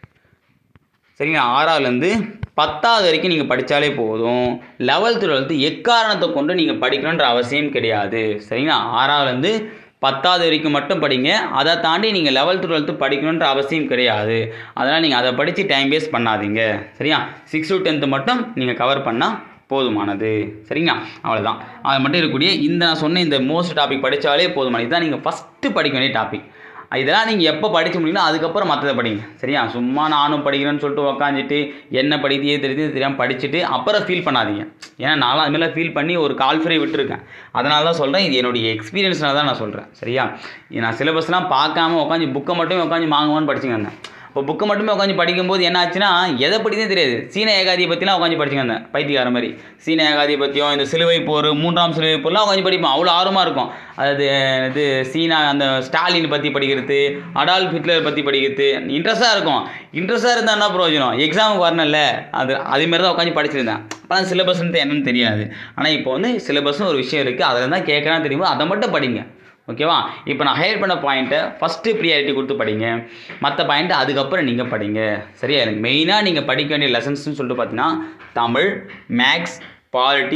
சரிங்களா ஆறாவதுலேருந்து பத்தாவது வரைக்கும் நீங்கள் படித்தாலே போதும் லெவல்த்து டுவெல்த்து எக்காரணத்தை கொண்டு நீங்கள் படிக்கணுன்ற அவசியம் கிடையாது சரிங்களா ஆறாவதுலேருந்து பத்தாவது வரைக்கும் மட்டும் படிங்க அதை தாண்டி நீங்கள் லெவல்த்து டுவெல்த்து படிக்கணுன்ற அவசியம் கிடையாது அதனால் நீங்கள் அதை படித்து டைம் வேஸ்ட் பண்ணாதீங்க சரியா சிக்ஸ் டு டென்த்து மட்டும் நீங்கள் கவர் பண்ணால் போதுமானது சரிங்களா அவ்வளோதான் அது மட்டும் இருக்கக்கூடிய இந்த நான் சொன்ன இந்த மோஸ்ட் டாபிக் படித்தாலே போதுமானது இதுதான் நீங்கள் ஃபஸ்ட்டு படிக்க வேண்டிய டாபிக் இதெல்லாம் நீங்கள் எப்போ படிக்க முடியுங்களோ அதுக்கப்புறம் மற்றதை படிங்க சரியா சும்மா நானும் படிக்கிறேன்னு சொல்லிட்டு உக்காந்துட்டு என்ன படித்தே தெரியுது தெரியாமல் படிச்சுட்டு அப்புறம் ஃபீல் பண்ணாதீங்க ஏன்னா நானும் அதுமாதிரி ஃபீல் பண்ணி ஒரு கால் ஃப்ரே விட்டுருக்கேன் அதனால தான் சொல்கிறேன் இது என்னுடைய எக்ஸ்பீரியன்ஸ்னால தான் நான் சொல்கிறேன் சரியா நான் சிலபஸ்லாம் பார்க்காம உட்காந்து புக்கை மட்டும் உட்காந்து வாங்குவான்னு படிச்சுங்க இருந்தேன் இப்போ புக்கை மட்டுமே உட்காந்து படிக்கும்போது என்ன ஆச்சுன்னா எதை படித்தே தெரியாது சீன ஏகாதியை பற்றிலாம் உட்காந்து படிச்சுங்க இருந்தேன் பைத்தியக்கார மாதிரி சீன ஏகாதியை பற்றியும் இந்த சிலுவை போர் மூன்றாம் சிலுவை போர்லாம் உட்காந்து படிப்போம் அவ்வளோ ஆர்வமாக இருக்கும் அதாவது இது சீனா அந்த ஸ்டாலின் பற்றி படிக்கிறது அடால்ஃப் ஹிட்லர் பற்றி படிக்கிறது இன்ட்ரெஸ்ட்டாக இருக்கும் இன்ட்ரெஸ்ட்டாக இருந்தால் என்ன பிரயோஜனம் எக்ஸாமுக்கு வரணும்ல அது அதேமாரி தான் உட்காந்து படிச்சிருந்தேன் அப்போ சிலபஸ்ன்ட்டு என்னன்னு தெரியாது ஆனால் இப்போ வந்து சிலபஸ்னு ஒரு விஷயம் இருக்குது அதில் தான் கேட்குறான்னு தெரியுமோ அதை மட்டும் படிங்க ஓகேவா இப்போ நான் ஹையர் பண்ண பாயிண்ட்டை ஃபஸ்ட்டு ப்ரியாரிட்டி கொடுத்து படிங்க மற்ற பாயிண்ட்டை அதுக்கப்புறம் நீங்கள் படிங்க சரியா எனக்கு மெயினாக நீங்கள் படிக்க வேண்டிய லெசன்ஸ்னு சொல்லிட்டு பார்த்தீங்கன்னா Tamil maths polity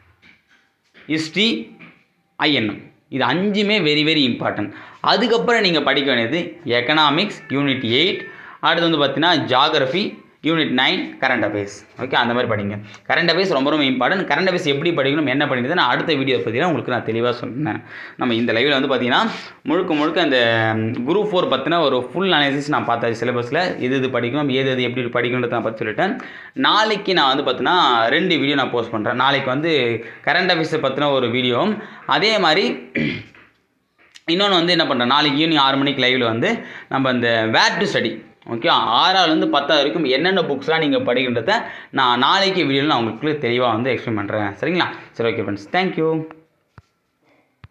history INM இது அஞ்சுமே வெரி வெரி இம்பார்ட்டன்ட் அதுக்கப்புறம் நீங்கள் படிக்க வேண்டியது எக்கனாமிக்ஸ் யூனிட் எயிட் அடுத்து வந்து பார்த்தீங்கன்னா geography unit nine current affairs okay அந்த மாதிரி படிங்க கரண்ட் அஃபேர்ஸ் ரொம்ப ரொம்ப இம்பார்ட்டன்ட் கரண்ட் அஃபேர்ஸ் எப்படி படிக்கணும் என்ன பண்ணிட்டு நான் அடுத்த வீடியோ பற்றினா உங்களுக்கு நான் தெளிவாக சொன்னேன் நம்ம இந்த லைவில் வந்து பார்த்தீங்கன்னா முழுக்க முழுக்க அந்த குரூப் ஃபோர் பற்றின ஒரு ஃபுல் அனாலிசிஸ் நான் பார்த்தாச்சு சிலபஸில் எது இது படிக்கணும் எது எது எப்படி படிக்கணுன்றத நான் பற்றி சொல்லிட்டேன் நாளைக்கு நான் வந்து பார்த்தீங்கன்னா ரெண்டு வீடியோ நான் போஸ்ட் பண்ணுறேன் நாளைக்கு வந்து கரண்ட் அஃபேர்ஸை பற்றின ஒரு வீடியோவும் அதே மாதிரி இன்னொன்று வந்து என்ன பண்ணுறேன் நாளைக்கு ஈவினிங் ஆறு மணிக்கு லைவில் வந்து நம்ம இந்த வேர் டு ஸ்டடி ஓகே ஆறாவதுலேருந்து பத்தாவது வரைக்கும் என்னென்ன புக்ஸ்லாம் நீங்கள் படிக்கின்றத நான் நாளைக்கு வீடியோவில் நான் உங்களுக்கு தெளிவாக வந்து எக்ஸ்பிளைன் பண்ணுறேன் சரிங்களா சரி ஓகே ஃப்ரெண்ட்ஸ் தேங்க்யூ